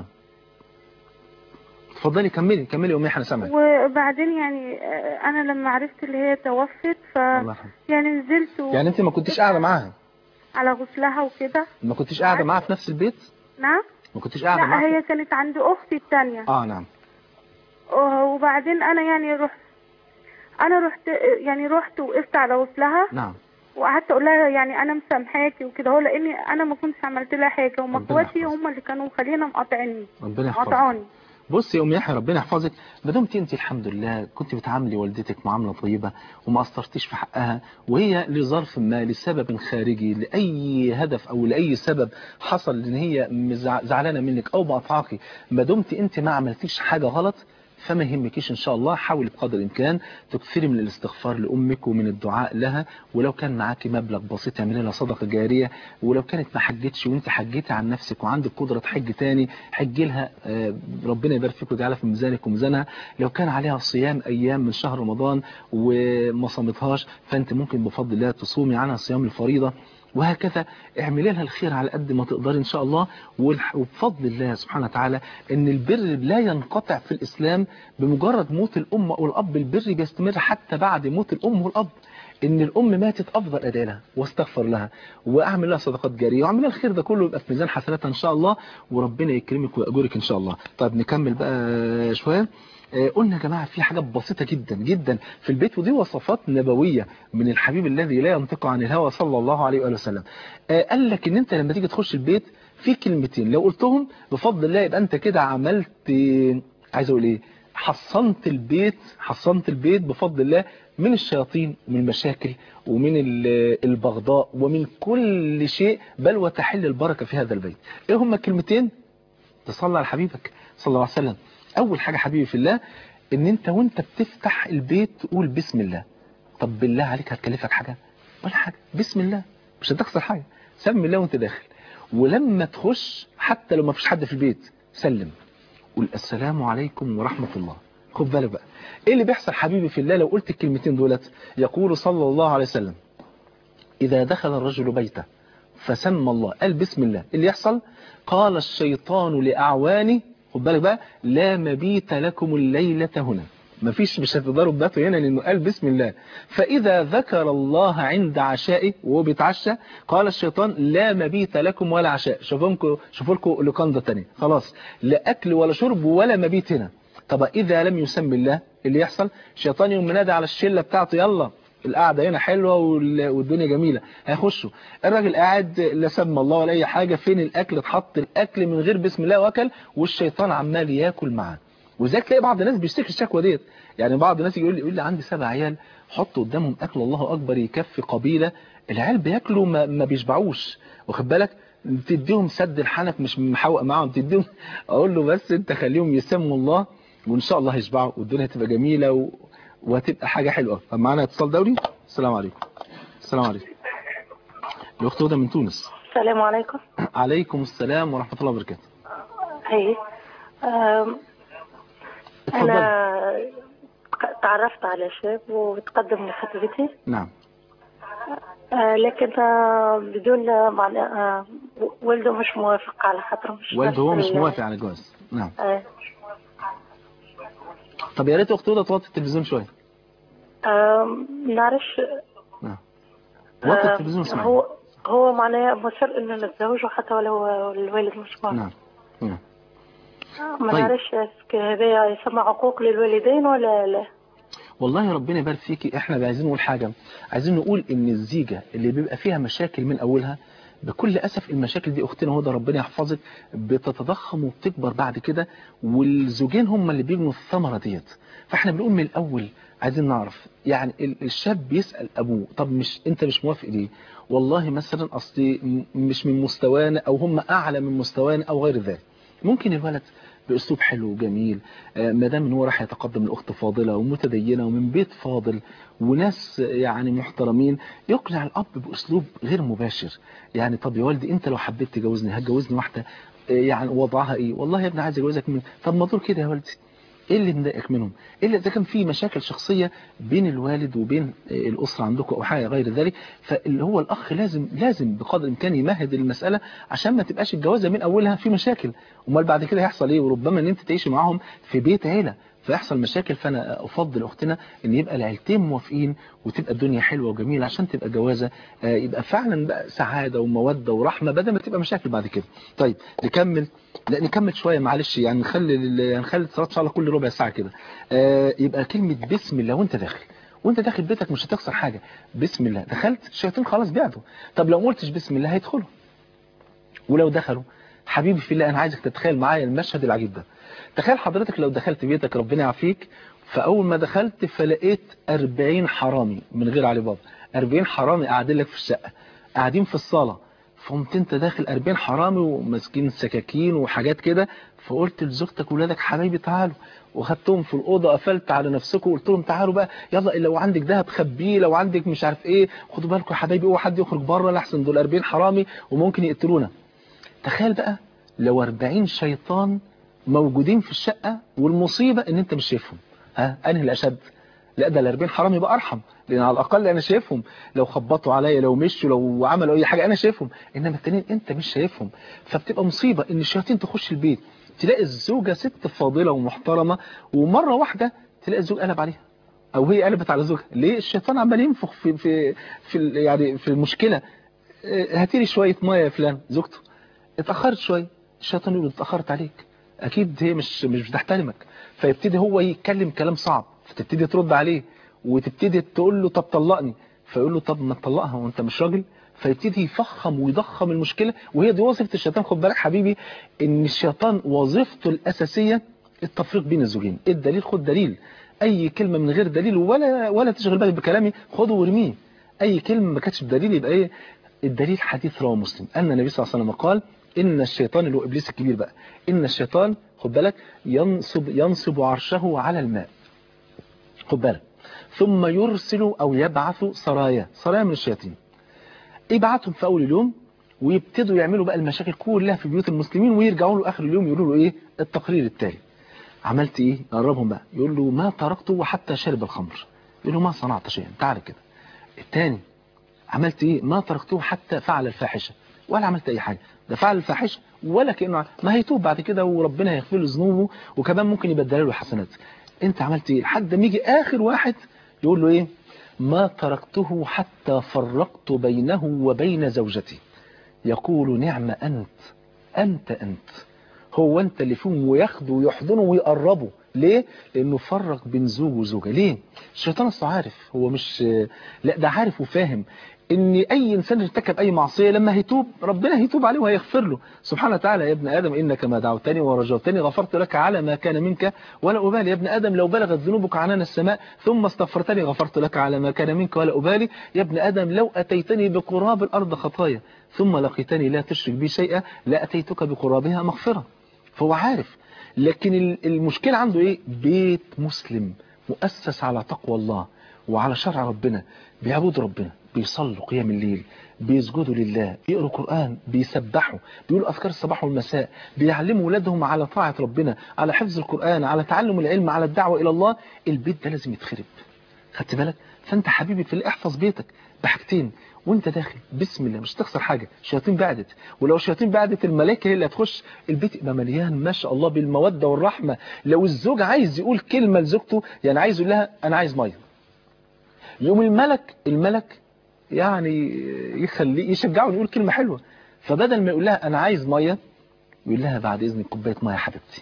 اتفضلي كملي كملي يا ام يحيى انا سامعك وبعدين يعني آه، أنا لما عرفت اللي هي توفت ف الله يرحمها يعني نزلت و- يعني انت ما كنتش قاعده معاها على غسلها وكده ما كنتش قاعده معاها في نفس البيت نعم ما كنتش قاعده لا معاها هي كانت عند أختي التانية اه نعم وبعدين أنا يعني رحت أنا رحت يعني رحت وقفت على غسلها نعم وقعدت اقول لها يعني انا مسامحاكي وكده هو لاني انا ما كنتش عملت لها حاجه هم ربنا اخواتي يحفظك. هم اللي كانوا مخلينا مقاطعيني ربنا يحفظك قطعوني بصي يا ام يحيى ربنا يحفظك ما دمت انت الحمد لله كنت بتعاملي والدتك معامله طيبه وما قصرتيش في حقها وهي لظرف ما لسبب خارجي لاي هدف او لاي سبب حصل ان هي مزع- زعلانه منك او مقاطعاكي ما دمت انت ما عملتيش حاجه غلط فما يهمكيش ان شاء الله حاولي بقدر الامكان تكثري من الاستغفار لامك ومن الدعاء لها ولو كان معاكي مبلغ بسيط اعملي لها صدقه جاريه ولو كانت ما حجتش وانت حجيتي عن نفسك وعندك قدره تحج تاني حجي لها آه، ربنا يبارك فيك ويجعلها في ميزانك وميزانها لو كان عليها صيام ايام من شهر رمضان وما صامتهاش فانت ممكن بفضل الله تصومي عنها صيام الفريضه وهكذا اعملي لها الخير على قد ما تقدري ان شاء الله والح- وبفضل الله سبحانه وتعالى ان البر لا ينقطع في الاسلام بمجرد موت الام او الاب البر بيستمر حتى بعد موت الام والاب ان الام ماتت افضل ادعي لها واستغفر لها واعمل لها صدقات جاريه واعمل لها الخير ده كله يبقى في ميزان حسناتها ان شاء الله وربنا يكرمك ويأجرك ان شاء الله طيب نكمل بقى شويه آه، قلنا يا جماعة في حاجات بسيطة جدا جدا في البيت ودي وصفات نبوية من الحبيب الذي لا ينطق عن الهوى صلى الله عليه وآله وسلم آه، قال لك ان انت لما تيجي تخش البيت في كلمتين لو قلتهم بفضل الله يبقى انت كده عملت آه، عايز اقول ايه حصنت البيت حصنت البيت بفضل الله من الشياطين ومن المشاكل ومن ال- البغضاء ومن كل شيء بل وتحل البركة في هذا البيت ايه هما الكلمتين تصلي على حبيبك صلى الله عليه وسلم اول حاجة حبيبي في الله ان انت وانت بتفتح البيت تقول بسم الله طب بالله عليك هتكلفك حاجة ولا حاجة بسم الله مش هتخسر حاجة سمي الله وانت داخل ولما تخش حتى لو ما فيش حد في البيت سلم قول السلام عليكم ورحمة الله خد بالك بقى ايه اللي بيحصل حبيبي في الله لو قلت الكلمتين دولت يقول صلى الله عليه وسلم إذا دخل الرجل بيته فسمى الله قال بسم الله اللي يحصل قال الشيطان لأعوانه خد بالك بقى لا مبيت لكم الليلة هنا مفيش مش هتقدروا تباتوا هنا لأنه قال بسم الله فإذا ذكر الله عند عشائه وهو بيتعشى قال الشيطان لا مبيت لكم ولا عشاء شوفوا لكم شوفوا لكم لوكاندا تانية خلاص لا أكل ولا شرب ولا مبيت هنا طب إذا لم يسمي الله اللي يحصل الشيطان يوم منادي على الشلة بتاعته يلا القعدة هنا حلوة وال- والدنيا جميلة هيخشوا الراجل قاعد لا سمى الله ولا أي حاجة فين الأكل اتحط الأكل من غير بسم الله وأكل والشيطان عمال ياكل معاه وذلك تلاقي بعض الناس بيشتكي الشكوى ديت يعني بعض الناس يقول لي يقول لي عندي سبع عيال حط قدامهم أكل الله أكبر يكفي قبيلة العيال بياكلوا ما, ما بيشبعوش واخد بالك تديهم سد الحنك مش محوق معاهم تديهم اقول له بس انت خليهم يسموا الله وان شاء الله هيشبعوا والدنيا هتبقى جميله و... وهتبقى حاجه حلوه فمعانا اتصال دولي السلام عليكم السلام عليكم الاخت هدى من تونس السلام عليكم عليكم السلام ورحمه الله وبركاته هي أم، اتفضل أنا تعرفت على شاب وتقدم لخطيبتي نعم آه، لكن آه، بدون آه، معنى آه، والده مش موافق على خاطر مش والده هو نفس مش ال- موافق على الجواز نعم آه، طب يا ريت اخت هدى توطي التلفزيون شويه آم، نعرفش نعم وطي آه، التلفزيون اسمعي هو هو معناه مصر انه نتزوج حتى ولو الوالد مش موافق نعم نعم ما طيب. نعرفش اسك هذا يسمى عقوق للوالدين ولا لا والله ربنا يبارك فيكي احنا عايزين نقول حاجة عايزين نقول ان الزيجة اللي بيبقى فيها مشاكل من اولها بكل اسف المشاكل دي اختنا هدى ربنا يحفظك بتتضخم وبتكبر بعد كده والزوجين هم اللي بيبنوا الثمرة ديت فاحنا بنقول من الاول عايزين نعرف يعني ال- الشاب بيسأل ابوه طب مش انت مش موافق ليه والله مثلا اصلي م- مش من مستوانا او هم اعلى من مستوانا او غير ذلك ممكن الولد باسلوب حلو وجميل آه، ما دام ان هو راح يتقدم لاخت فاضله ومتدينه ومن بيت فاضل وناس آه، يعني محترمين يقنع الاب باسلوب غير مباشر يعني طب يا والدي انت لو حبيت تجوزني هتجوزني واحده آه، يعني وضعها ايه والله يا ابني عايز اجوزك من طب ما دول كده يا والدي ايه اللي مضايقك منهم الا اذا كان في مشاكل شخصيه بين الوالد وبين آه، الاسره عندكم او حاجه غير ذلك فاللي هو الاخ لازم لازم بقدر الامكان يمهد المساله عشان ما تبقاش الجوازه من اولها في مشاكل امال بعد كده هيحصل ايه وربما ان انت تعيشي معاهم في بيت عيله فيحصل مشاكل فانا افضل اختنا ان يبقى العيلتين موافقين وتبقى الدنيا حلوه وجميله عشان تبقى جوازه آه، يبقى فعلا بقى سعاده وموده ورحمه بدل ما تبقى مشاكل بعد كده طيب نكمل لا نكمل شويه معلش يعني نخلي ال- نخلي الاتصالات ان شاء الله كل ربع ساعه كده آه، يبقى كلمه بسم الله وانت داخل وانت داخل بيتك مش هتخسر حاجه بسم الله دخلت الشياطين خلاص بعدوا طب لو ما قلتش بسم الله هيدخلوا ولو دخلوا حبيبي في الله انا عايزك تتخيل معايا المشهد العجيب ده تخيل حضرتك لو دخلت بيتك ربنا يعافيك فاول ما دخلت فلقيت 40 حرامي من غير علي بابا 40 حرامي قاعدين لك في الشقه قاعدين في الصاله فقمت انت داخل 40 حرامي وماسكين سكاكين وحاجات كده فقلت لزوجتك ولادك حبايبي تعالوا وخدتهم في الاوضه قفلت على نفسكم وقلت لهم تعالوا بقى يلا لو عندك دهب خبيه لو عندك مش عارف ايه خدوا بالكم يا حبايبي اوعى حد يخرج بره لحسن دول 40 حرامي وممكن يقتلونا تخيل بقى لو 40 شيطان موجودين في الشقه والمصيبه ان انت مش شايفهم ها انهي الاشد لا ده ال 40 حرام يبقى ارحم لان على الاقل انا شايفهم لو خبطوا عليا لو مشوا لو عملوا اي حاجه انا شايفهم انما التانيين انت مش شايفهم فبتبقى مصيبه ان الشياطين تخش البيت تلاقي الزوجه ست فاضله ومحترمه ومره واحده تلاقي الزوج قلب عليها او هي قلبت على زوجها ليه الشيطان عمال ينفخ في في في ال- يعني في المشكله اه، هاتي لي شويه ميه يا فلان زوجته اتاخرت شويه الشيطان يقول اتاخرت عليك اكيد هي مش مش بتحترمك فيبتدي هو يتكلم كلام صعب فتبتدي ترد عليه وتبتدي تقول له طب طلقني فيقول له طب ما تطلقها وانت مش راجل فيبتدي يفخم ويضخم المشكله وهي دي وظيفه الشيطان خد بالك حبيبي ان الشيطان وظيفته الاساسيه التفريق بين الزوجين إيه الدليل خد دليل اي كلمه من غير دليل ولا ولا تشغل بالك بكلامي خده وارميه اي كلمه ما كانتش بدليل يبقى ايه الدليل حديث رواه مسلم ان النبي صلى الله عليه وسلم قال ان الشيطان اللي هو ابليس الكبير بقى ان الشيطان خد بالك ينصب ينصب عرشه على الماء خد بالك ثم يرسل او يبعث سرايا سرايا من الشياطين يبعتهم في اول اليوم ويبتدوا يعملوا بقى المشاكل كلها في بيوت المسلمين ويرجعوا له اخر اليوم يقولوا له ايه التقرير التالي عملت ايه قربهم بقى يقول له ما تركته حتى شرب الخمر يقول له ما صنعت شيئا تعال كده الثاني عملت ايه ما تركته حتى فعل الفاحشه ولا عملت اي حاجه ده فعل الفاحشه ولا كانه عمل. ما هيتوب بعد كده وربنا هيغفر له ذنوبه وكمان ممكن يبدل له حسنات انت عملت ايه لحد ما يجي اخر واحد يقول له ايه ما تركته حتى فرقت بينه وبين زوجتي يقول نعم أنت أنت أنت هو أنت اللي فيهم وياخده ويحضنه ويقربه ليه؟ لأنه فرق بين زوج وزوجة ليه؟ الشيطان أصله عارف هو مش لا ده عارف وفاهم ان اي انسان ارتكب اي معصيه لما هيتوب ربنا هيتوب عليه وهيغفر له سبحانه وتعالى يا ابن ادم انك ما دعوتني ورجوتني غفرت لك على ما كان منك ولا ابالي يا ابن ادم لو بلغت ذنوبك عنان السماء ثم استغفرتني غفرت لك على ما كان منك ولا ابالي يا ابن ادم لو اتيتني بقراب الارض خطايا ثم لقيتني لا تشرك بي شيئا لاتيتك بقرابها مغفره فهو عارف لكن المشكله عنده ايه بيت مسلم مؤسس على تقوى الله وعلى شرع ربنا بيعبدوا ربنا بيصلوا قيام الليل بيسجدوا لله بيقروا قرآن بيسبحوا بيقولوا أذكار الصباح والمساء بيعلموا ولادهم على طاعة ربنا على حفظ القرآن على تعلم العلم على الدعوة إلى الله البيت ده لازم يتخرب خدت بالك فأنت حبيبي في الله احفظ بيتك بحاجتين وانت داخل بسم الله مش تخسر حاجة الشياطين بعدت ولو الشياطين بعدت الملائكة هي اللي هتخش البيت يبقى مليان ما شاء الله بالمودة والرحمة لو الزوج عايز يقول كلمة لزوجته يعني عايز يقول لها أنا عايز مية يوم الملك الملك يعني يخليه يشجعه يقول كلمة حلوة فبدل ما يقول لها أنا عايز مية يقول لها بعد إذنك كوباية مية يا حبيبتي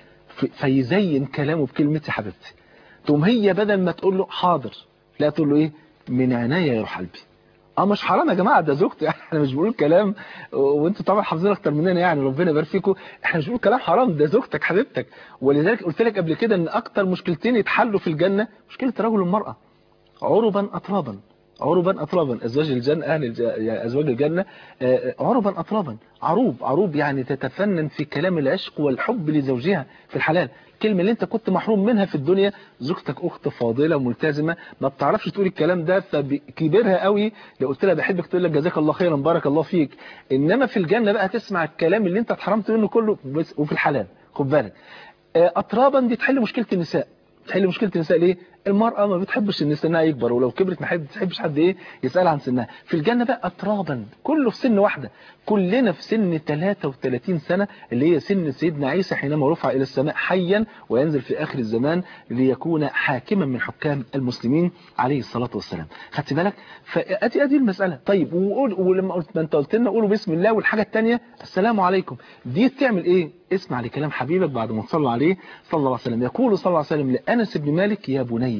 فيزين كلامه بكلمة يا حبيبتي تقوم هي بدل ما تقول له حاضر لا تقول له إيه من عناية يا روح قلبي اه مش حرام يا جماعه ده زوجتي احنا مش بنقول كلام وانتوا طبعا حافظين اكتر مننا يعني ربنا يبارك فيكم احنا مش بنقول كلام حرام ده زوجتك حبيبتك ولذلك قلت لك قبل كده ان اكتر مشكلتين يتحلوا في الجنه مشكله الرجل والمراه عربا اطرابا عربا أطرابا أزواج الجنة أهل الج... يعني أزواج الجنة عربا أطرابا عروب عروب يعني تتفنن في كلام العشق والحب لزوجها في الحلال الكلمة اللي انت كنت محروم منها في الدنيا زوجتك أخت فاضلة ملتزمة ما بتعرفش تقول الكلام ده فكبرها قوي لو قلت لها بحبك تقول لك جزاك الله خيرا بارك الله فيك إنما في الجنة بقى تسمع الكلام اللي انت اتحرمت منه كله بس وفي الحلال خد بالك أطرابا دي تحل مشكلة النساء تحل مشكلة النساء ليه المرأة ما بتحبش ان سنها يكبر ولو كبرت ما بتحبش حد ايه يسأل عن سنها في الجنة بقى أطرابا كله في سن واحدة كلنا في سن 33 سنة اللي هي سن سيدنا عيسى حينما رفع إلى السماء حيا وينزل في آخر الزمان ليكون حاكما من حكام المسلمين عليه الصلاة والسلام خدت بالك فأتي أدي المسألة طيب وقول ولما قلت ما انت قلت لنا قولوا بسم الله والحاجة الثانية السلام عليكم دي تعمل ايه اسمع لكلام حبيبك بعد ما تصلوا عليه صلى الله عليه وسلم يقول صلى الله عليه وسلم لأنس بن مالك يا بني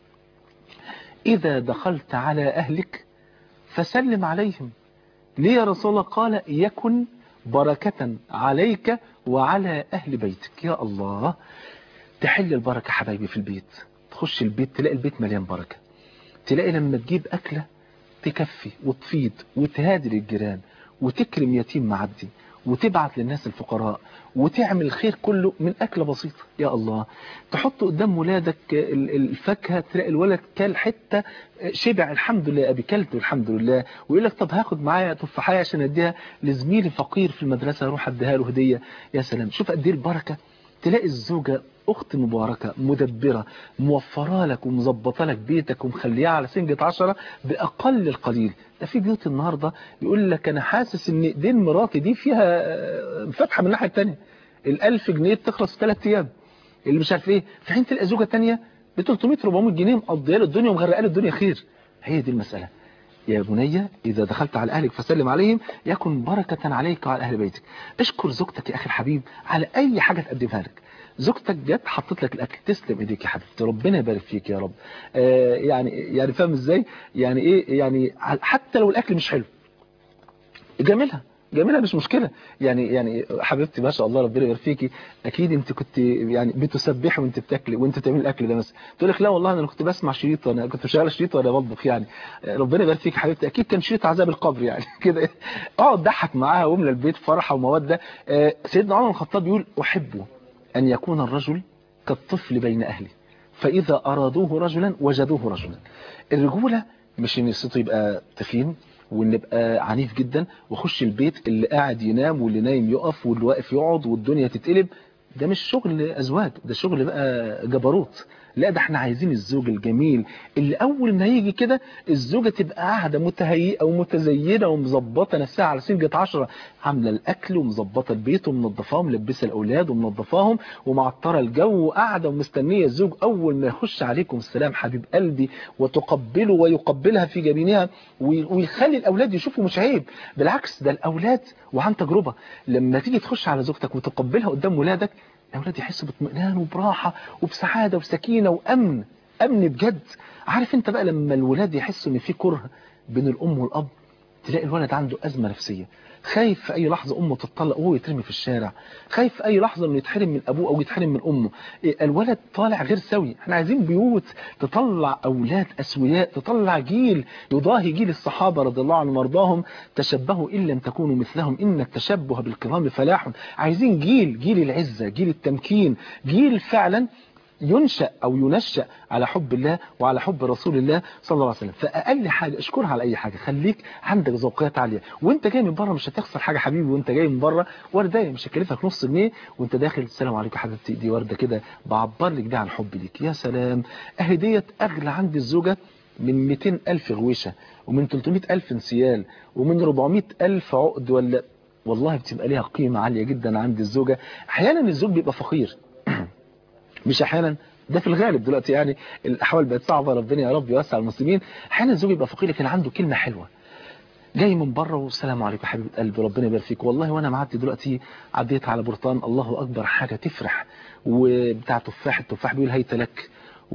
إذا دخلت على أهلك فسلم عليهم ليه يا رسول الله قال يكن بركة عليك وعلى أهل بيتك يا الله تحل البركة حبايبي في البيت تخش البيت تلاقي البيت مليان بركة تلاقي لما تجيب أكلة تكفي وتفيد وتهادي للجيران وتكرم يتيم معدي وتبعت للناس الفقراء وتعمل الخير كله من أكلة بسيطة يا الله تحط قدام ولادك الفاكهة تلاقي الولد كل حتة شبع الحمد لله أبي كلت الحمد لله ويقول لك طب هاخد معايا تفاحية عشان أديها لزميلي فقير في المدرسة أروح أديها له هدية يا سلام شوف قد ايه البركة تلاقي الزوجة أخت مباركة مدبرة موفرة لك ومظبطة لك بيتك ومخليها على سنجة عشرة بأقل القليل ده في بيوت النهاردة يقول لك أنا حاسس إن إيدين مراتي دي فيها فتحة من الناحية التانية الألف جنيه بتخلص في ثلاث أيام اللي مش عارف إيه في حين تلقى زوجة تانية ب 300 400 جنيه مقضيه له الدنيا ومغرقه له الدنيا خير هي دي المسألة يا بني إذا دخلت على أهلك فسلم عليهم يكن بركة عليك وعلى أهل بيتك اشكر زوجتك يا أخي الحبيب على أي حاجة تقدمها لك زوجتك جت حطت لك الاكل تسلم ايديك يا حبيبتي ربنا يبارك فيك يا رب آه يعني يعني فاهم ازاي يعني ايه يعني حتى لو الاكل مش حلو جميلها جميلها مش مشكلة يعني يعني حبيبتي ما شاء الله ربنا يبارك فيكي اكيد انت كنت يعني بتسبحي وانت بتاكلي وانت بتعملي الاكل ده مثلا تقول لك لا والله انا كنت بسمع شريط وانا كنت شغال شريط وانا بطبخ يعني ربنا يبارك فيك حبيبتي اكيد كان شريط عذاب القبر يعني كده اقعد ضحك معاها واملى البيت فرحه وموده آه سيدنا عمر بن الخطاب بيقول احبه أن يكون الرجل كالطفل بين أهله فإذا أرادوه رجلا وجدوه رجلا الرجولة مش ان الصوت يبقى تخين وان يبقى عنيف جدا واخش البيت اللي قاعد ينام واللي نايم يقف واللي واقف يقعد والدنيا تتقلب ده مش شغل ازواج ده شغل بقى جبروت لا ده احنا عايزين الزوج الجميل اللي اول ما يجي كده الزوجه تبقى قاعده متهيئه ومتزينه ومظبطه نفسها على سنجة عشرة عامله الاكل ومظبطه البيت ومنظفاه وملبسه الاولاد ومنظفاهم ومعطره الجو وقاعده ومستنيه الزوج اول ما يخش عليكم السلام حبيب قلبي وتقبله ويقبلها في جبينها ويخلي الاولاد يشوفوا مش عيب بالعكس ده الاولاد وعن تجربه لما تيجي تخش على زوجتك وتقبلها قدام ولادك الأولاد يحسوا باطمئنان وبراحة وبسعادة وسكينة وأمن أمن بجد عارف انت بقى لما الولاد يحسوا ان في كره بين الأم والأب تلاقي الولد عنده أزمة نفسية خايف في أي لحظة أمه تتطلق وهو يترمي في الشارع خايف في أي لحظة أنه يتحرم من أبوه أو يتحرم من أمه الولد طالع غير سوي احنا عايزين بيوت تطلع أولاد أسوياء تطلع جيل يضاهي جيل الصحابة رضي الله عنهم وارضاهم تشبهوا إن لم تكونوا مثلهم إن التشبه بالكرام فلاح عايزين جيل جيل العزة جيل التمكين جيل فعلا ينشأ أو ينشأ على حب الله وعلى حب رسول الله صلى الله عليه وسلم فأقل حاجة اشكرها على أي حاجة خليك عندك ذوقيات عالية وانت جاي من بره مش هتخسر حاجة حبيبي وانت جاي من بره وردة مش هكلفك نص جنيه وانت داخل السلام عليكم حبيبتي دي وردة كده بعبر لك ده عن حب ليك يا سلام أهدية أغلى عندي الزوجة من 200 ألف غويشة ومن 300 ألف انسيال ومن 400 ألف عقد ولا والله بتبقى ليها قيمة عالية جدا عند الزوجة أحيانا الزوج بيبقى فقير مش احيانا ده في الغالب دلوقتي يعني الاحوال بقت صعبه ربنا يا رب يوسع المسلمين احيانا الزوج يبقى فقير لكن عنده كلمه حلوه جاي من بره والسلام عليكم حبيبه قلبي ربنا يبارك فيك والله وانا معدي دلوقتي عديت على برتقان الله اكبر حاجه تفرح وبتاع تفاح التفاح بيقول هيت لك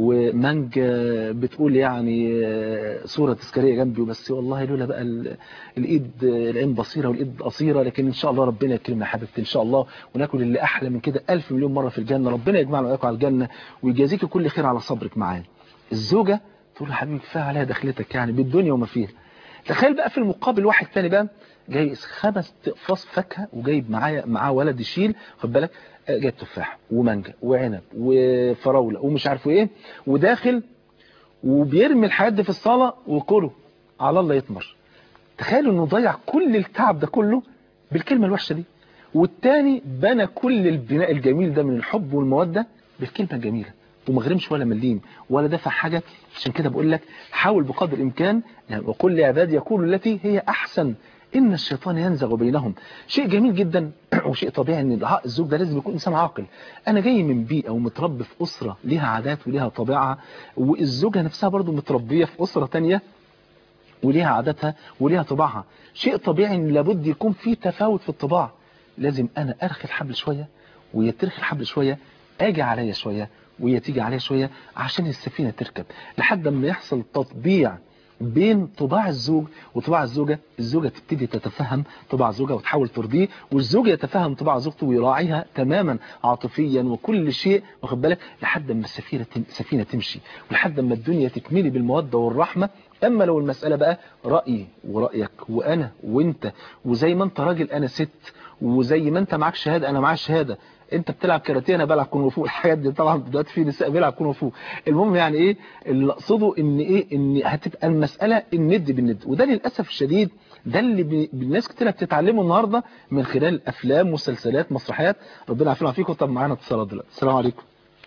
ومانجا بتقول يعني صورة تذكارية جنبي بس والله لولا بقى الإيد العين بصيرة والإيد قصيرة لكن إن شاء الله ربنا يكرمنا حبيبتي إن شاء الله وناكل اللي أحلى من كده ألف مليون مرة في الجنة ربنا يجمعنا وإياكم على الجنة ويجازيك كل خير على صبرك معانا الزوجة تقول له حبيبي كفايه عليها دخلتك يعني بالدنيا وما فيها تخيل بقى في المقابل واحد تاني بقى جاي خمس اقفاص فاكهه وجايب معايا معاه ولد يشيل خد بالك جايب تفاح ومانجا وعنب وفراوله ومش عارف ايه وداخل وبيرمي الحاجات دي في الصاله وكله على الله يطمر تخيلوا انه ضيع كل التعب ده كله بالكلمه الوحشه دي والتاني بنى كل البناء الجميل ده من الحب والموده بالكلمه الجميله وما غرمش ولا مليم ولا دفع حاجه عشان كده بقول لك حاول بقدر الامكان يعني وكل عبادي يقولوا التي هي احسن إن الشيطان ينزغ بينهم شيء جميل جدا وشيء طبيعي ان الزوج ده لازم يكون إنسان عاقل أنا جاي من بيئة ومتربي في أسرة ليها عادات وليها طبيعة والزوجة نفسها برضو متربية في أسرة تانية وليها عاداتها وليها طباعها شيء طبيعي ان لابد يكون في تفاوت في الطباع لازم أنا أرخي الحبل شوية ويترخي الحبل شوية أجي عليا شوية وهي تيجي عليها شوية عشان السفينة تركب لحد ما يحصل تطبيع بين طباع الزوج وطباع الزوجة الزوجة تبتدي تتفهم طباع الزوجة وتحاول ترضيه والزوج يتفهم طباع زوجته ويراعيها تماما عاطفيا وكل شيء واخد بالك لحد ما السفينة السفينة تمشي ولحد ما الدنيا تكملي بالمودة والرحمة اما لو المساله بقى رايي ورايك وانا وانت وزي ما انت راجل انا ست وزي ما انت معاك شهاده انا معايا شهاده انت بتلعب كاراتيه انا بلعب كونغ فو الحاجات دي طبعا دلوقتي في نساء بيلعب كونغ فو المهم يعني ايه اللي اقصده ان ايه ان هتبقى المساله الند بالند وده للاسف الشديد ده اللي بي- الناس كتير بتتعلمه النهارده من خلال افلام مسلسلات مسرحيات ربنا يعافينا فيكم طب معانا اتصالات دلوقتي السلام عليكم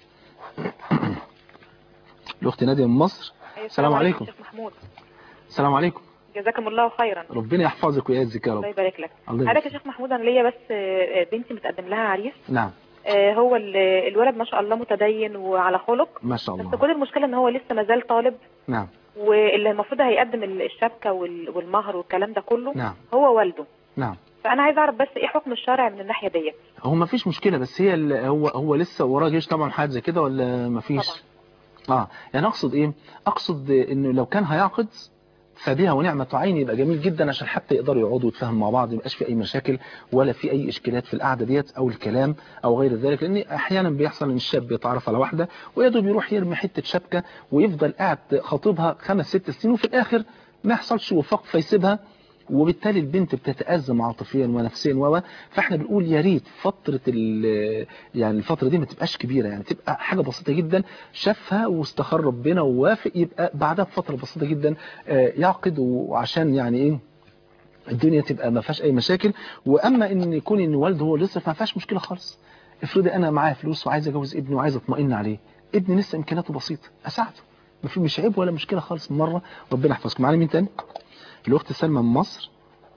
الاخت ناديه من مصر السلام عليكم شيخ محمود السلام عليكم جزاكم الله خيرا ربنا يحفظك ويعزك يا الله رب يبارك لك الله حضرتك يا يبارك شيخ محمود انا ليا بس آه، بنتي متقدم لها عريس نعم آه، هو ال- الولد ما شاء الله متدين وعلى خلق ما شاء بس الله كل المشكله ان هو لسه ما زال طالب نعم واللي المفروض هيقدم الشبكه وال- والمهر والكلام ده كله نعم هو والده نعم فانا عايز اعرف بس ايه حكم الشرع من الناحيه ديت هو ما فيش مشكلة بس هي ال- هو هو لسه وراه جيش طبعا حاجة زي كده ولا ما فيش اه يعني اقصد ايه اقصد انه لو كان هيعقد فبها ونعمة عين يبقى جميل جدا عشان حتى يقدروا يقعدوا يتفاهموا مع بعض ما يبقاش في اي مشاكل ولا في اي اشكالات في القعده ديت او الكلام او غير ذلك لان احيانا بيحصل ان الشاب بيتعرف على واحده ويدوب يروح يرمي حته شبكه ويفضل قاعد خاطبها خمس ست سنين وفي الاخر ما يحصلش وفاق فيسيبها وبالتالي البنت بتتأزم عاطفيا ونفسيا و فاحنا بنقول يا ريت فترة ال- يعني الفترة دي ما تبقاش كبيرة يعني تبقى حاجة بسيطة جدا شافها واستخر ربنا ووافق يبقى بعدها بفترة بسيطة جدا آه، يعقد وعشان يعني ايه الدنيا تبقى ما فيهاش اي مشاكل واما ان يكون ان والده هو اللي يصرف ما فيهاش مشكلة خالص افرضي انا معايا فلوس وعايز اجوز ابني وعايز اطمئن عليه ابني لسه امكانياته بسيطة اساعده ما في مش عيب ولا مشكلة خالص من مرة ربنا يحفظكم معانا مين تاني الاخت سلمى من مصر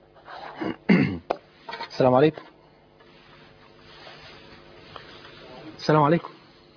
السلام عليكم السلام عليكم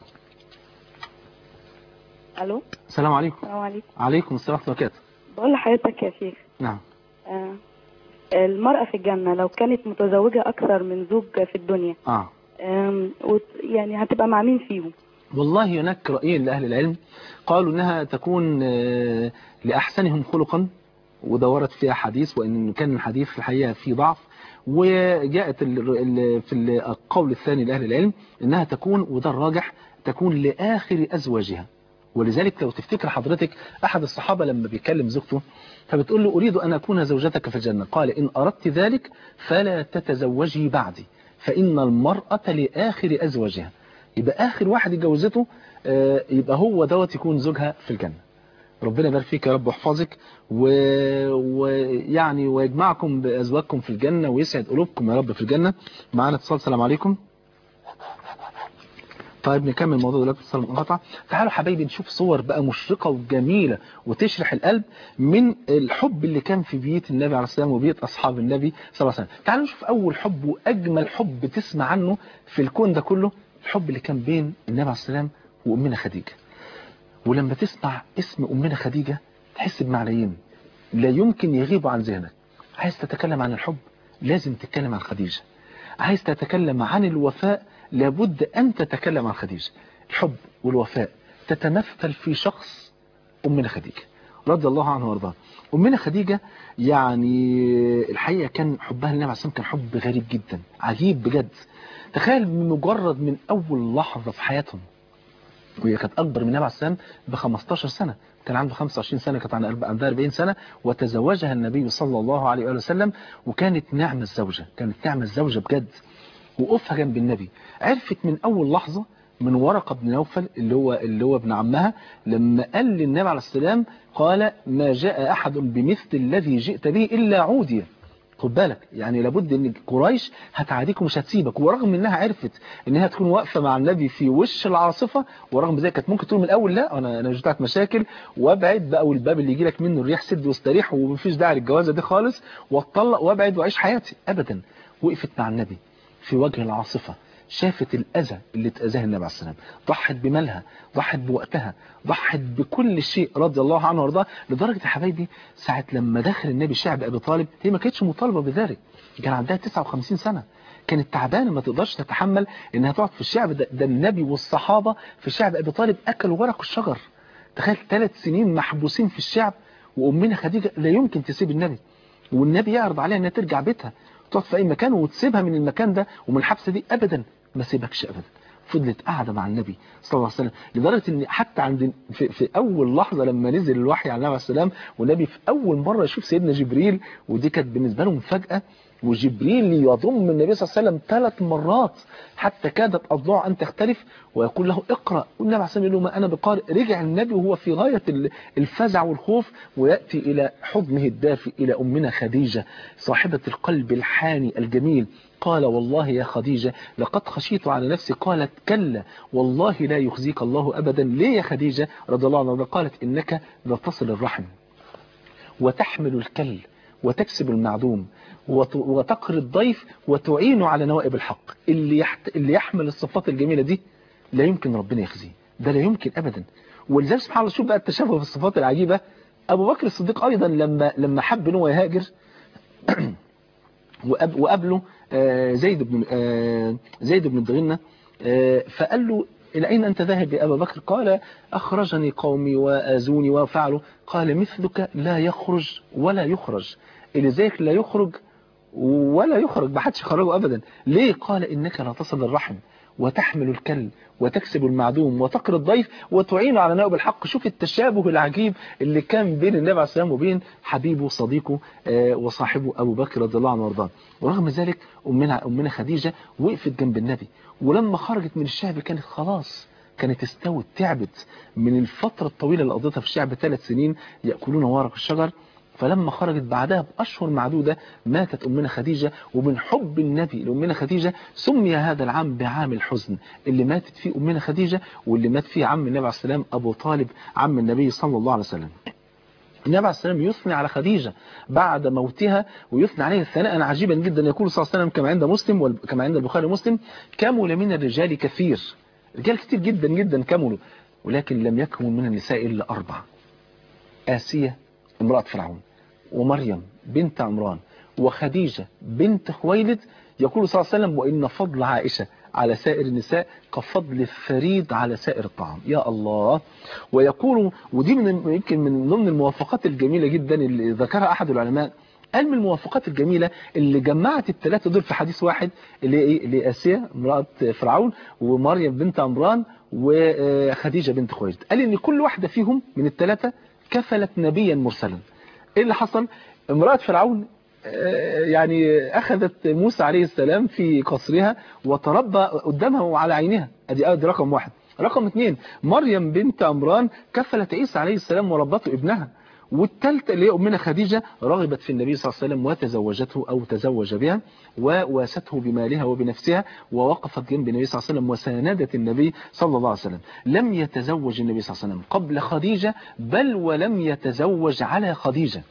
الو السلام عليكم السلام عليكم عليكم السلام ورحمة الله وبركاته بقول لحضرتك يا شيخ نعم آه المرأة في الجنة لو كانت متزوجة أكثر من زوج في الدنيا اه آم، وت- يعني هتبقى مع مين فيهم؟ والله هناك رأيين لأهل العلم قالوا إنها تكون آه، لأحسنهم خلقا ودورت فيها حديث وإن كان الحديث في الحقيقة فيه ضعف وجاءت ال- ال- في القول الثاني لأهل العلم إنها تكون وده الراجح تكون لآخر أزواجها ولذلك لو تفتكر حضرتك أحد الصحابة لما بيكلم زوجته فبتقول له أريد أن أكون زوجتك في الجنة قال إن أردت ذلك فلا تتزوجي بعدي فإن المرأة لآخر أزواجها يبقى آخر واحد اتجوزته آه، يبقى هو دوت يكون زوجها في الجنة ربنا يبارك فيك يا رب ويحفظك و- ويعني ويجمعكم بأزواجكم في الجنة ويسعد قلوبكم يا رب في الجنة معانا اتصال السلام عليكم طيب نكمل الموضوع دلوقتي اتصال منقطع تعالوا حبايبي نشوف صور بقى مشرقة وجميلة وتشرح القلب من الحب اللي كان في بيت النبي عليه السلام وبيت أصحاب النبي صلى الله عليه وسلم تعالوا نشوف أول حب وأجمل حب تسمع عنه في الكون ده كله الحب اللي كان بين النبي عليه السلام وأمنا خديجة ولما تسمع اسم أمنا خديجة تحس بمعنيين لا يمكن يغيبوا عن ذهنك عايز تتكلم عن الحب لازم تتكلم عن خديجة عايز تتكلم عن الوفاء لابد أن تتكلم عن خديجة الحب والوفاء تتمثل في شخص أمنا خديجة رضي الله عنها وارضاها أمنا خديجة يعني الحقيقة كان حبها للنبي عليه الصلاة والسلام كان حب غريب جدا عجيب بجد تخيل من مجرد من أول لحظة في حياتهم وهي كانت أكبر من النبي عليه السلام ب 15 سنة كان عنده 25 سنة كانت عن- عندها 40 سنة وتزوجها النبي صلى الله عليه وآله وسلم وكانت نعمة الزوجة كانت نعمة الزوجة بجد وقفها جنب النبي عرفت من أول لحظة من ورقة بن نوفل اللي هو اللي هو ابن عمها لما قال للنبي عليه السلام قال ما جاء أحد بمثل الذي جئت به إلا عودي خد بالك يعني لابد ان قريش هتعاديك ومش هتسيبك ورغم انها عرفت انها تكون واقفه مع النبي في وش العاصفه ورغم ذلك كانت ممكن تقول من الاول لا انا انا مش بتاعت مشاكل وابعد بقى والباب اللي يجي لك منه الريح سد واستريح ومفيش داعي للجوازه دي خالص واتطلق وابعد واعيش حياتي ابدا وقفت مع النبي في وجه العاصفه شافت الأذى اللي اتأذاه النبي عليه السلام ضحت بمالها ضحت بوقتها ضحت بكل شيء رضي الله عنه وارضاه لدرجة يا حبايبي ساعة لما دخل النبي شعب أبي طالب هي ما كانتش مطالبة بذلك كان عندها 59 سنة كانت تعبانة ما تقدرش تتحمل انها تقعد في الشعب ده, ده النبي والصحابة في شعب أبي طالب أكلوا ورق الشجر تخيل ثلاث سنين محبوسين في الشعب وأمنا خديجة لا يمكن تسيب النبي والنبي يعرض عليها انها ترجع بيتها تقعد في اي مكان وتسيبها من المكان ده ومن الحبسه دي ابدا ما سيبكش ابدا فضلت قاعدة مع النبي صلى الله عليه وسلم لدرجة ان حتى عند في, في اول لحظة لما نزل الوحي على النبي عليه السلام والنبي في اول مرة يشوف سيدنا جبريل ودي كانت بالنسبة له مفاجأة وجبريل يضم النبي صلى الله عليه وسلم ثلاث مرات حتى كادت أضلاع أن تختلف ويقول له اقرأ والنبي عليه السلام يقول له ما أنا بقارئ رجع النبي وهو في غاية الفزع والخوف ويأتي إلى حضنه الدافئ إلى أمنا خديجة صاحبة القلب الحاني الجميل قال والله يا خديجة لقد خشيت على نفسي قالت كلا والله لا يخزيك الله أبدا ليه يا خديجة رضي الله عنها قالت إنك لا تصل الرحم وتحمل الكل وتكسب المعدوم وتقر الضيف وتعين على نوائب الحق اللي, يحت... اللي يحمل الصفات الجميلة دي لا يمكن ربنا يخزيه ده لا يمكن أبدا ولذلك سبحان الله شوف بقى التشابه في الصفات العجيبة أبو بكر الصديق أيضا لما لما حب أنه يهاجر وقب... وقابله زيد بن زيد بن الدغنة فقال له إلى أين أنت ذاهب يا أبا بكر قال أخرجني قومي وآزوني وفعلوا قال مثلك لا يخرج ولا يخرج اللي زيك لا يخرج ولا يخرج ما حدش يخرجه أبدا ليه قال إنك لا تصل الرحم وتحمل الكل وتكسب المعدوم وتقر الضيف وتعين على نائب الحق شوف التشابه العجيب اللي كان بين النبي عليه السلام وبين حبيبه وصديقه وصاحبه أبو بكر رضي الله عنه وارضاه ورغم ذلك أمنا, أمنا خديجة وقفت جنب النبي ولما خرجت من الشعب كانت خلاص كانت استوت تعبت من الفترة الطويلة اللي قضيتها في الشعب ثلاث سنين يأكلون ورق الشجر فلما خرجت بعدها بأشهر معدودة ماتت أمنا خديجة ومن حب النبي لأمنا خديجة سمي هذا العام بعام الحزن اللي ماتت فيه أمنا خديجة واللي مات فيه عم النبي عليه السلام أبو طالب عم النبي صلى الله عليه وسلم النبي عليه السلام يثني على خديجة بعد موتها ويثني عليها ثناء عجيبا جدا يقول صلى الله عليه وسلم كما عند مسلم وكما عند البخاري ومسلم كمل من الرجال كثير رجال كتير جدا جدا كملوا ولكن لم يكمل من النساء إلا أربعة آسية امرأة فرعون ومريم بنت عمران وخديجة بنت خويلد يقول صلى الله عليه وسلم وإن فضل عائشة على سائر النساء كفضل الثريد على سائر الطعام يا الله ويقول ودي من يمكن من ضمن الموافقات الجميلة جدا اللي ذكرها أحد العلماء قال من الموافقات الجميلة اللي جمعت الثلاثة دول في حديث واحد اللي ايه اللي آسيا امرأة فرعون ومريم بنت عمران وخديجة بنت خويلد قال ان كل واحدة فيهم من الثلاثة كفلت نبيا مرسلا ايه اللي حصل امرأة فرعون يعني أخذت موسى عليه السلام في قصرها وتربى قدامها وعلى عينها ادي ادي رقم واحد رقم اثنين مريم بنت عمران كفلت عيسى عليه السلام وربته ابنها والثالثة اللي هي أمنا خديجة رغبت في النبي صلى الله عليه وسلم وتزوجته أو تزوج بها وواسته بمالها وبنفسها ووقفت جنب النبي صلى الله عليه وسلم وساندت النبي صلى الله عليه وسلم لم يتزوج النبي صلى الله عليه وسلم قبل خديجة بل ولم يتزوج على خديجة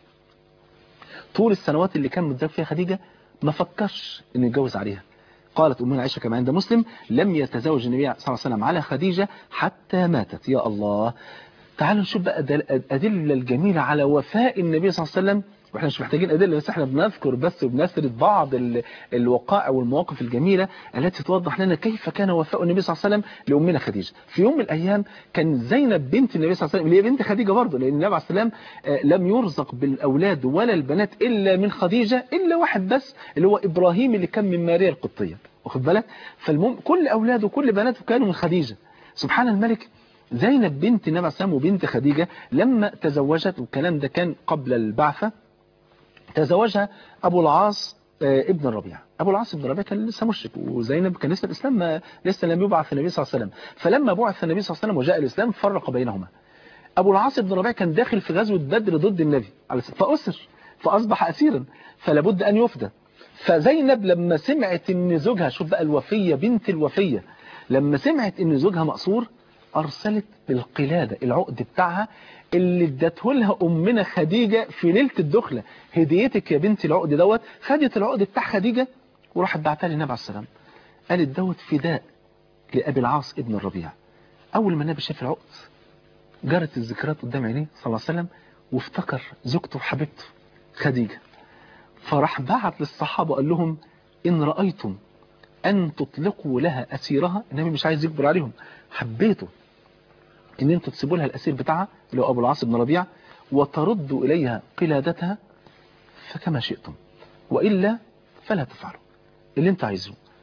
طول السنوات اللي كان متزوج فيها خديجة ما فكرش انه يتجوز عليها قالت أمنا عائشة كما عند مسلم لم يتزوج النبي صلى الله عليه وسلم على خديجة حتى ماتت يا الله تعالوا نشوف بقى الأدلة الجميلة على وفاء النبي صلى الله عليه وسلم واحنا مش محتاجين أدلة بس احنا بنذكر بس وبنسرد بعض الوقائع والمواقف الجميلة التي توضح لنا كيف كان وفاء النبي صلى الله عليه وسلم لأمنا خديجة في يوم من الأيام كان زينب بنت النبي صلى الله عليه وسلم اللي هي بنت خديجة برضه لأن النبي عليه السلام لم يرزق بالأولاد ولا البنات إلا من خديجة إلا واحد بس اللي هو إبراهيم اللي كان من ماريا القبطية واخد بالك فالمهم كل أولاده وكل بناته كانوا من خديجة سبحان الملك زينب بنت النبي عليه السلام وبنت خديجة لما تزوجت والكلام ده كان قبل البعثة تزوجها أبو العاص ابن الربيع أبو العاص ابن الربيع كان لسه مشرك وزينب كان لسه الإسلام ما لسه لم يبعث النبي صلى الله عليه وسلم فلما بعث النبي صلى الله عليه وسلم وجاء الإسلام فرق بينهما أبو العاص ابن الربيع كان داخل في غزوة بدر ضد النبي فأسر فأصبح أسيرا فلابد أن يفدى فزينب لما سمعت ان زوجها شوف بقى الوفية بنت الوفية لما سمعت ان زوجها مقصور أرسلت بالقلادة العقد بتاعها اللي ادته لها أمنا خديجة في ليلة الدخلة هديتك يا بنتي العقد دوت خدت العقد بتاع خديجة وراحت بعتها للنبي عليه السلام قالت دوت فداء لأبي العاص ابن الربيع أول ما النبي شاف العقد جرت الذكريات قدام عينيه صلى الله عليه وسلم وافتكر زوجته وحبيبته خديجة فراح بعت للصحابة قال لهم إن رأيتم أن تطلقوا لها أسيرها النبي مش عايز يكبر عليهم حبيته ان انتوا تسيبوا لها الاسير بتاعها اللي هو ابو العاص بن ربيعه وتردوا اليها قلادتها فكما شئتم والا فلا تفعلوا اللي انت عايزه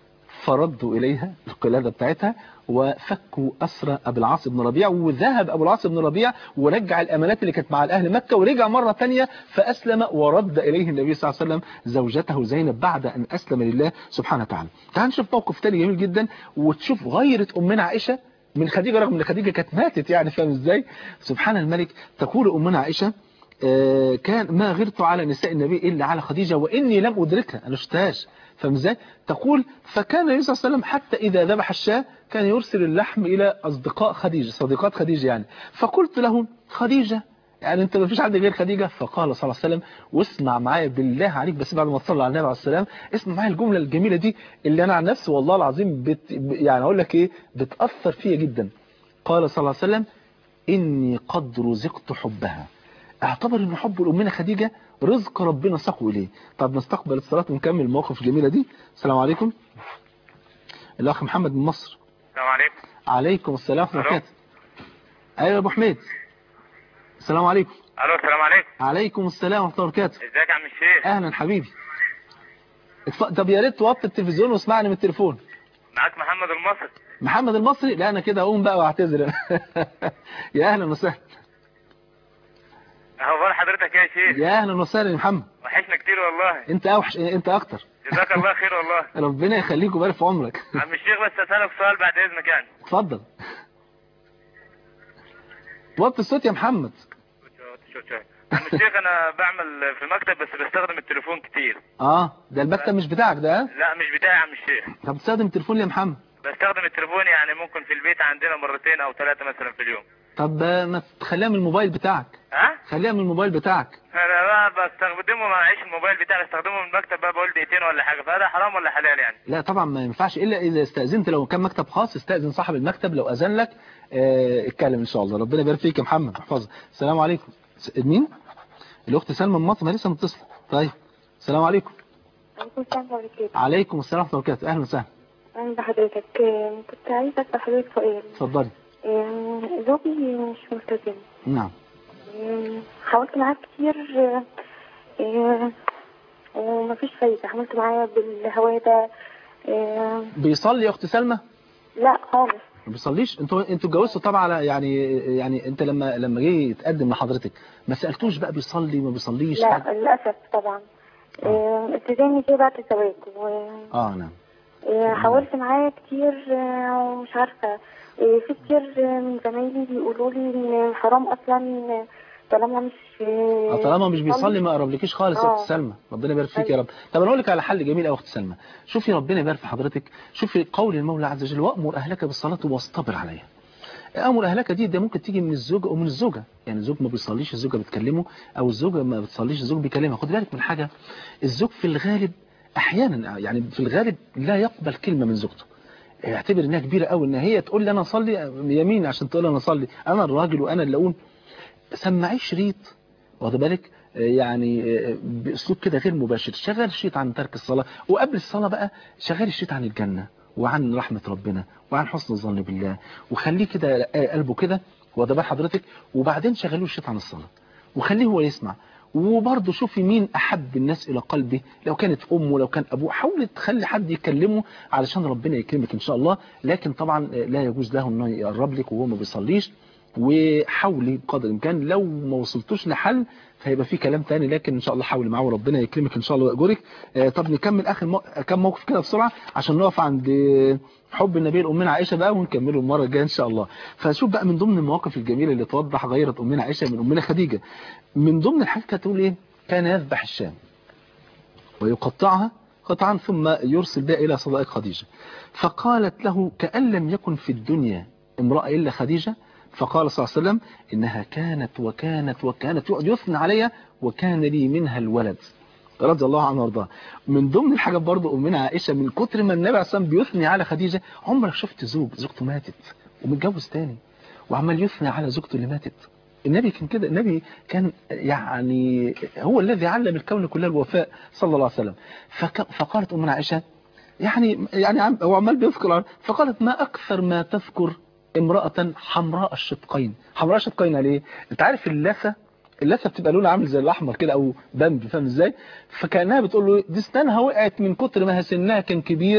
فردوا إليها القلادة بتاعتها وفكوا أسرى أبو العاص بن ربيع وذهب أبو العاص بن ربيع ورجع الأمانات اللي كانت مع الأهل مكة ورجع مرة تانية فأسلم ورد إليه النبي صلى الله عليه وسلم زوجته زينب بعد أن أسلم لله سبحانه وتعالى تعال نشوف موقف تاني جميل جدا وتشوف غيرة أمنا عائشة من خديجة رغم أن خديجة كانت ماتت يعني فاهم إزاي سبحان الملك تقول أمنا عائشة آه، كان ما غرت على نساء النبي إلا على خديجة وإني لم أدركها أنا شفتهاش فاهم ازاي تقول فكان النبي صلى الله عليه وسلم حتى إذا ذبح الشاة كان يرسل اللحم إلى أصدقاء خديجة صديقات خديجة يعني فقلت له خديجة يعني انت ما فيش عندك غير خديجة فقال صلى الله عليه وسلم واسمع معايا بالله عليك بس بعد ما تصلي على النبي عليه السلام اسمع معايا الجملة الجميلة دي اللي انا عن نفسي والله العظيم بت يعني اقول لك ايه بتأثر فيا جدا قال صلى الله عليه وسلم اني قد رزقت حبها اعتبر ان حب الامنا خديجة رزق ربنا ساقه اليه طب نستقبل الصلاة ونكمل المواقف الجميلة دي السلام عليكم الاخ محمد من مصر السلام عليكم عليكم السلام ورحمة الله وبركاته ايوه يا ابو حميد السلام عليكم الو السلام عليكم عليكم السلام ورحمة الله وبركاته ازيك يا عم الشيخ اهلا حبيبي اتف... طب يا ريت توطي التلفزيون واسمعني من التليفون معاك محمد المصري محمد المصري لا انا كده اقوم بقى واعتذر يا اهلا وسهلا اخبار حضرتك يا شيخ يا اهلا وسهلا يا محمد وحشنا كتير والله انت اوحش انت اكتر جزاك الله خير والله ربنا يخليك ويبارك في عمرك عم الشيخ بس اسالك سؤال بعد اذنك يعني اتفضل وطي الصوت يا محمد شو شو عم الشيخ انا بعمل في مكتب بس بستخدم التليفون كتير اه ده المكتب مش بتاعك ده ها؟ لا مش بتاعي يا عم الشيخ طب بتستخدم التليفون ليه يا محمد بستخدم التليفون يعني ممكن في البيت عندنا مرتين او ثلاثة مثلا في اليوم طب آه، ما تخليها من الموبايل بتاعك ها خليها من الموبايل بتاعك انا بقى بستخدمه معيش الموبايل بتاعي بستخدمه من المكتب بقى بقول دقيقتين ولا حاجة فهذا حرام ولا حلال يعني لا طبعا ما ينفعش الا اذا استاذنت لو كان مكتب خاص استاذن صاحب المكتب لو اذن لك آه، اتكلم ان شاء الله ربنا يبارك فيك يا محمد احفظك السلام عليكم س- مين الاخت سلمى من مصر ما لسه متصله طيب السلام عليكم عليكم السلام ورحمة عليكم السلام ورحمه الله وبركاته اهلا وسهلا الله بحضرتك آه، كنت عايزة أسأل حضرتك سؤال اتفضلي آه، زوجي مش ملتزم نعم آه، حاولت معاه كتير آه، آه، ومفيش فايدة حاولت معاه بالهوا ده آه، بيصلي يا اخت سلمى لا خالص ما بيصليش انتوا انتوا اتجوزتوا طبعا على يعني يعني انت لما لما جه يتقدم لحضرتك ما سالتوش بقى بيصلي ما بيصليش لا للأسف طبعا آه، التزامي جه بعد الزواج و- اه نعم آه، حاولت معاه كتير آه، ومش عارفة آه، في كتير آه، من زمايلي بيقولوا لي ان حرام اصلا آه، طالما مش آه، آه، طالما مش بيصلي ما قربلكيش خالص يا آه. اخت سلمى ربنا يبارك فيك يا رب طب انا اقول لك على حل جميل قوي يا اخت سلمى شوفي ربنا يبارك في حضرتك شوفي قول المولى عز وجل وامر اهلك بالصلاه واصطبر عليها امر اهلك دي ده ممكن تيجي من الزوج او من الزوجه يعني الزوج ما بيصليش الزوجه بتكلمه او الزوجه ما بتصليش الزوج بيكلمها خد بالك من حاجه الزوج في الغالب احيانا يعني في الغالب لا يقبل كلمه من زوجته اعتبر انها كبيره قوي ان هي تقول لي انا اصلي يمين عشان تقول انا اصلي انا الراجل وانا اللي اقول سمعيه شريط واخد بالك آه، يعني آه، باسلوب كده غير مباشر شغال الشريط عن ترك الصلاه وقبل الصلاه بقى شغال الشريط عن الجنه وعن رحمه ربنا وعن حسن الظن بالله وخليه كده آه، قلبه كده واخد بال حضرتك وبعدين شغلوه الشريط عن الصلاه وخليه هو يسمع وبرضه شوفي مين احب الناس الى قلبه لو كانت امه لو كان ابوه حاولي تخلي حد يكلمه علشان ربنا يكرمك ان شاء الله لكن طبعا آه، لا يجوز له انه يقرب لك وهو ما بيصليش وحاولي بقدر الامكان لو ما وصلتوش لحل فهيبقى في كلام تاني لكن ان شاء الله حاولي معاه وربنا يكرمك ان شاء الله ويأجرك آه، طب نكمل اخر مو... كم موقف كده بسرعه عشان نقف عند آه، حب النبي لامنا عائشه بقى ونكمله المره الجايه ان شاء الله فشوف بقى من ضمن المواقف الجميله اللي توضح غيره امنا عائشه من امنا خديجه من ضمن الحاجات كانت تقول ايه كان يذبح الشام ويقطعها قطعا ثم يرسل بها إلى صدائق خديجة فقالت له كأن لم يكن في الدنيا امرأة إلا خديجة فقال صلى الله عليه وسلم إنها كانت وكانت وكانت يقعد يثنى عليها وكان لي منها الولد رضي الله عنه وارضاه من ضمن الحاجات برضه أمنا عائشة من كتر ما النبي عليه الصلاة والسلام بيثني على خديجة عمرك شفت زوج زوجته ماتت ومتجوز تاني وعمال يثني على زوجته اللي ماتت النبي كان كده النبي كان يعني هو الذي علم الكون كله الوفاء صلى الله عليه وسلم فك فقالت أمنا عائشة يعني يعني عم هو عمال بيذكر فقالت ما أكثر ما تذكر امرأة حمراء الشقين حمراء الشقين ليه انت عارف اللثة اللثة بتبقى لونها عامل زي الأحمر كده أو بامبي فاهم ازاي فكأنها بتقول له دي اسنانها وقعت من كتر ما سنها كان كبير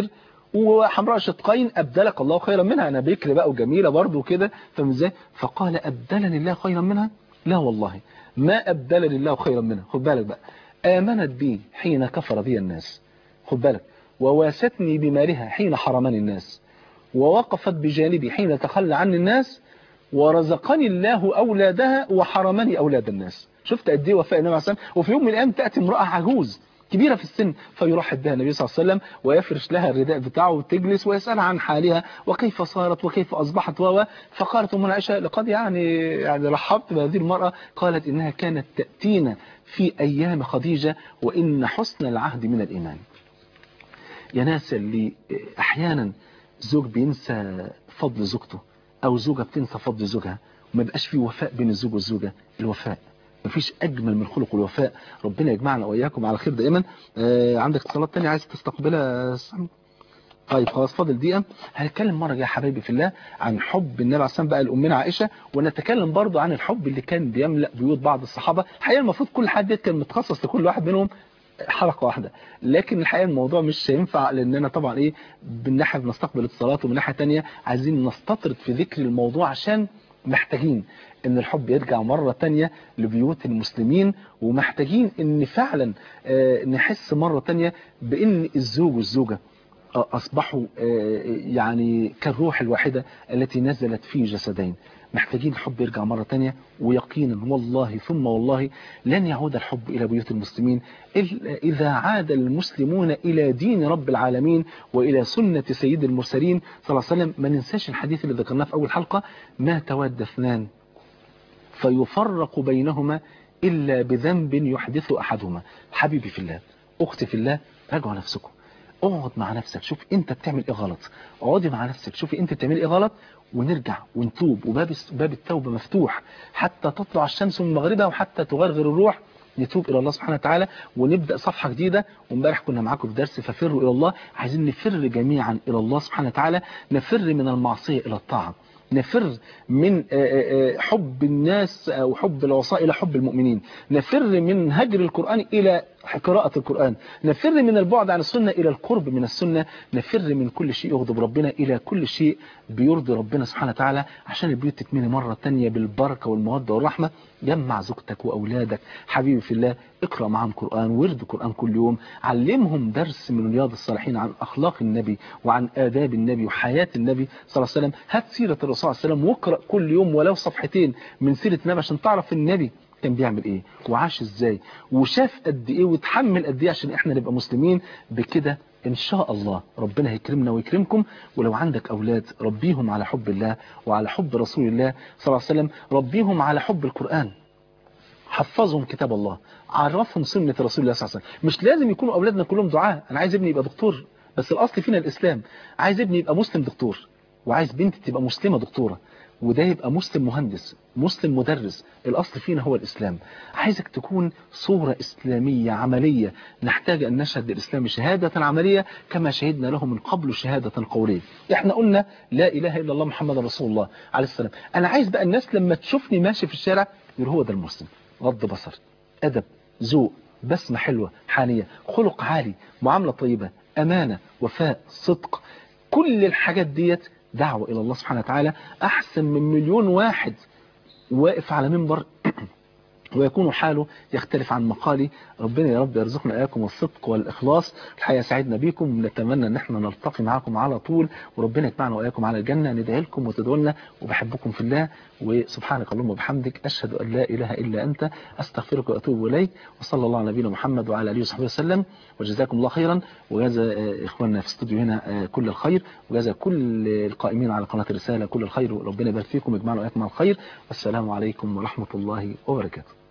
وحمراء شقين ابدلك الله خيرا منها انا بكر بقى وجميله برضه وكده فاهم ازاي فقال ابدلني الله خيرا منها لا والله ما ابدلني الله خيرا منها خد بالك بقى امنت بي حين كفر بي الناس خد بالك وواستني بمالها حين حرمني الناس ووقفت بجانبي حين تخلى عني الناس ورزقني الله أولادها وحرمني أولاد الناس شفت قد ايه وفاء النبي عليه الصلاة والسلام وفي يوم من الأيام تأتي امرأة عجوز كبيرة في السن فيرحب بها النبي صلى الله عليه وسلم ويفرش لها الرداء بتاعه وتجلس ويسأل عن حالها وكيف صارت وكيف أصبحت و فقالت أم عائشة لقد يعني يعني رحبت بهذه المرأة قالت إنها كانت تأتينا في أيام خديجة وإن حسن العهد من الإيمان يا ناس اللي أحيانا زوج بينسى فضل زوجته أو زوجة بتنسى فضل زوجها وما يبقاش في وفاء بين الزوج والزوجة الوفاء مفيش أجمل من خلق الوفاء ربنا يجمعنا وإياكم على خير دائما آه عندك اتصالات تانية عايز تستقبلها سامي طيب خلاص فاضل دقيقة هنتكلم مرة يا حبايبي في الله عن حب النبي عليه الصلاة بقى لأمنا عائشة ونتكلم برضو عن الحب اللي كان بيملأ بيوت بعض الصحابة الحقيقة المفروض كل حد كان متخصص لكل واحد منهم حلقة واحدة لكن الحقيقة الموضوع مش هينفع لأننا طبعا إيه من ناحية بنستقبل اتصالات ومن ناحية تانية عايزين نستطرد في ذكر الموضوع عشان محتاجين ان الحب يرجع مرة تانية لبيوت المسلمين ومحتاجين ان فعلا نحس مرة تانية بان الزوج والزوجة اصبحوا يعني كالروح الواحدة التي نزلت في جسدين محتاجين الحب يرجع مرة تانية ويقينا والله ثم والله لن يعود الحب إلى بيوت المسلمين إلا إذا عاد المسلمون إلى دين رب العالمين وإلى سنة سيد المرسلين صلى الله عليه وسلم ما ننساش الحديث اللي ذكرناه في أول حلقة ما تود اثنان فيفرق بينهما إلا بذنب يحدث أحدهما حبيبي في الله أختي في الله راجعوا نفسكم اقعد مع نفسك شوف انت بتعمل ايه غلط اقعدي مع نفسك شوفي انت بتعمل ايه غلط ونرجع ونتوب وباب باب التوبة مفتوح حتى تطلع الشمس من مغربها وحتى تغرغر الروح نتوب إلى الله سبحانه وتعالى ونبدأ صفحة جديدة وامبارح كنا معاكم في درس ففروا إلى الله عايزين نفر جميعا إلى الله سبحانه وتعالى نفر من المعصية إلى الطاعة نفر من حب الناس أو حب العصاة إلى حب المؤمنين نفر من هجر القرآن إلى قراءة القرآن نفر من البعد عن السنة إلى القرب من السنة نفر من كل شيء يغضب ربنا إلى كل شيء بيرضي ربنا سبحانه وتعالى عشان البيوت تتمني مرة تانية بالبركة والمودة والرحمة جمع زوجتك وأولادك حبيبي في الله اقرأ معهم قرآن ورد قرآن كل يوم علمهم درس من رياض الصالحين عن أخلاق النبي وعن آداب النبي وحياة النبي صلى الله عليه وسلم هات سيرة الرسول صلى الله عليه وسلم واقرأ كل يوم ولو صفحتين من سيرة النبي عشان تعرف النبي كان بيعمل ايه وعاش ازاي وشاف قد ايه وتحمل قد ايه عشان احنا نبقى مسلمين بكده ان شاء الله ربنا هيكرمنا ويكرمكم ولو عندك اولاد ربيهم على حب الله وعلى حب رسول الله صلى الله عليه وسلم ربيهم على حب القرآن حفظهم كتاب الله عرفهم سنة رسول الله صلى الله عليه وسلم مش لازم يكونوا اولادنا كلهم دعاء انا عايز ابني يبقى دكتور بس الاصل فينا الاسلام عايز ابني يبقى مسلم دكتور وعايز بنتي تبقى مسلمة دكتورة وده يبقى مسلم مهندس مسلم مدرس الأصل فينا هو الإسلام عايزك تكون صورة إسلامية عملية نحتاج أن نشهد للإسلام شهادة عملية كما شهدنا له من قبل شهادة قولية احنا قلنا لا إله إلا الله محمد رسول الله عليه السلام أنا عايز بقى الناس لما تشوفني ماشي في الشارع يقول هو ده المسلم غض بصر أدب ذوق بسمة حلوة حانية خلق عالي معاملة طيبة أمانة وفاء صدق كل الحاجات ديت دعوة إلى الله سبحانه وتعالى أحسن من مليون واحد واقف على منبر ويكون حاله يختلف عن مقالي ربنا يا رب يرزقنا إياكم الصدق والإخلاص الحقيقة سعدنا بيكم ونتمنى أن احنا نلتقي معاكم على طول وربنا يجمعنا وإياكم على الجنة ندعي لكم وتدعوا لنا وبحبكم في الله وسبحانك اللهم وبحمدك أشهد أن لا إله إلا أنت أستغفرك وأتوب إليك وصلى الله على نبينا محمد وعلى آله وصحبه وسلم وجزاكم الله خيرا وجزا إخواننا في استوديو هنا كل الخير وجزا كل القائمين على قناة الرسالة كل الخير وربنا يبارك فيكم ويجمعنا وإياكم على الخير والسلام عليكم ورحمة الله وبركاته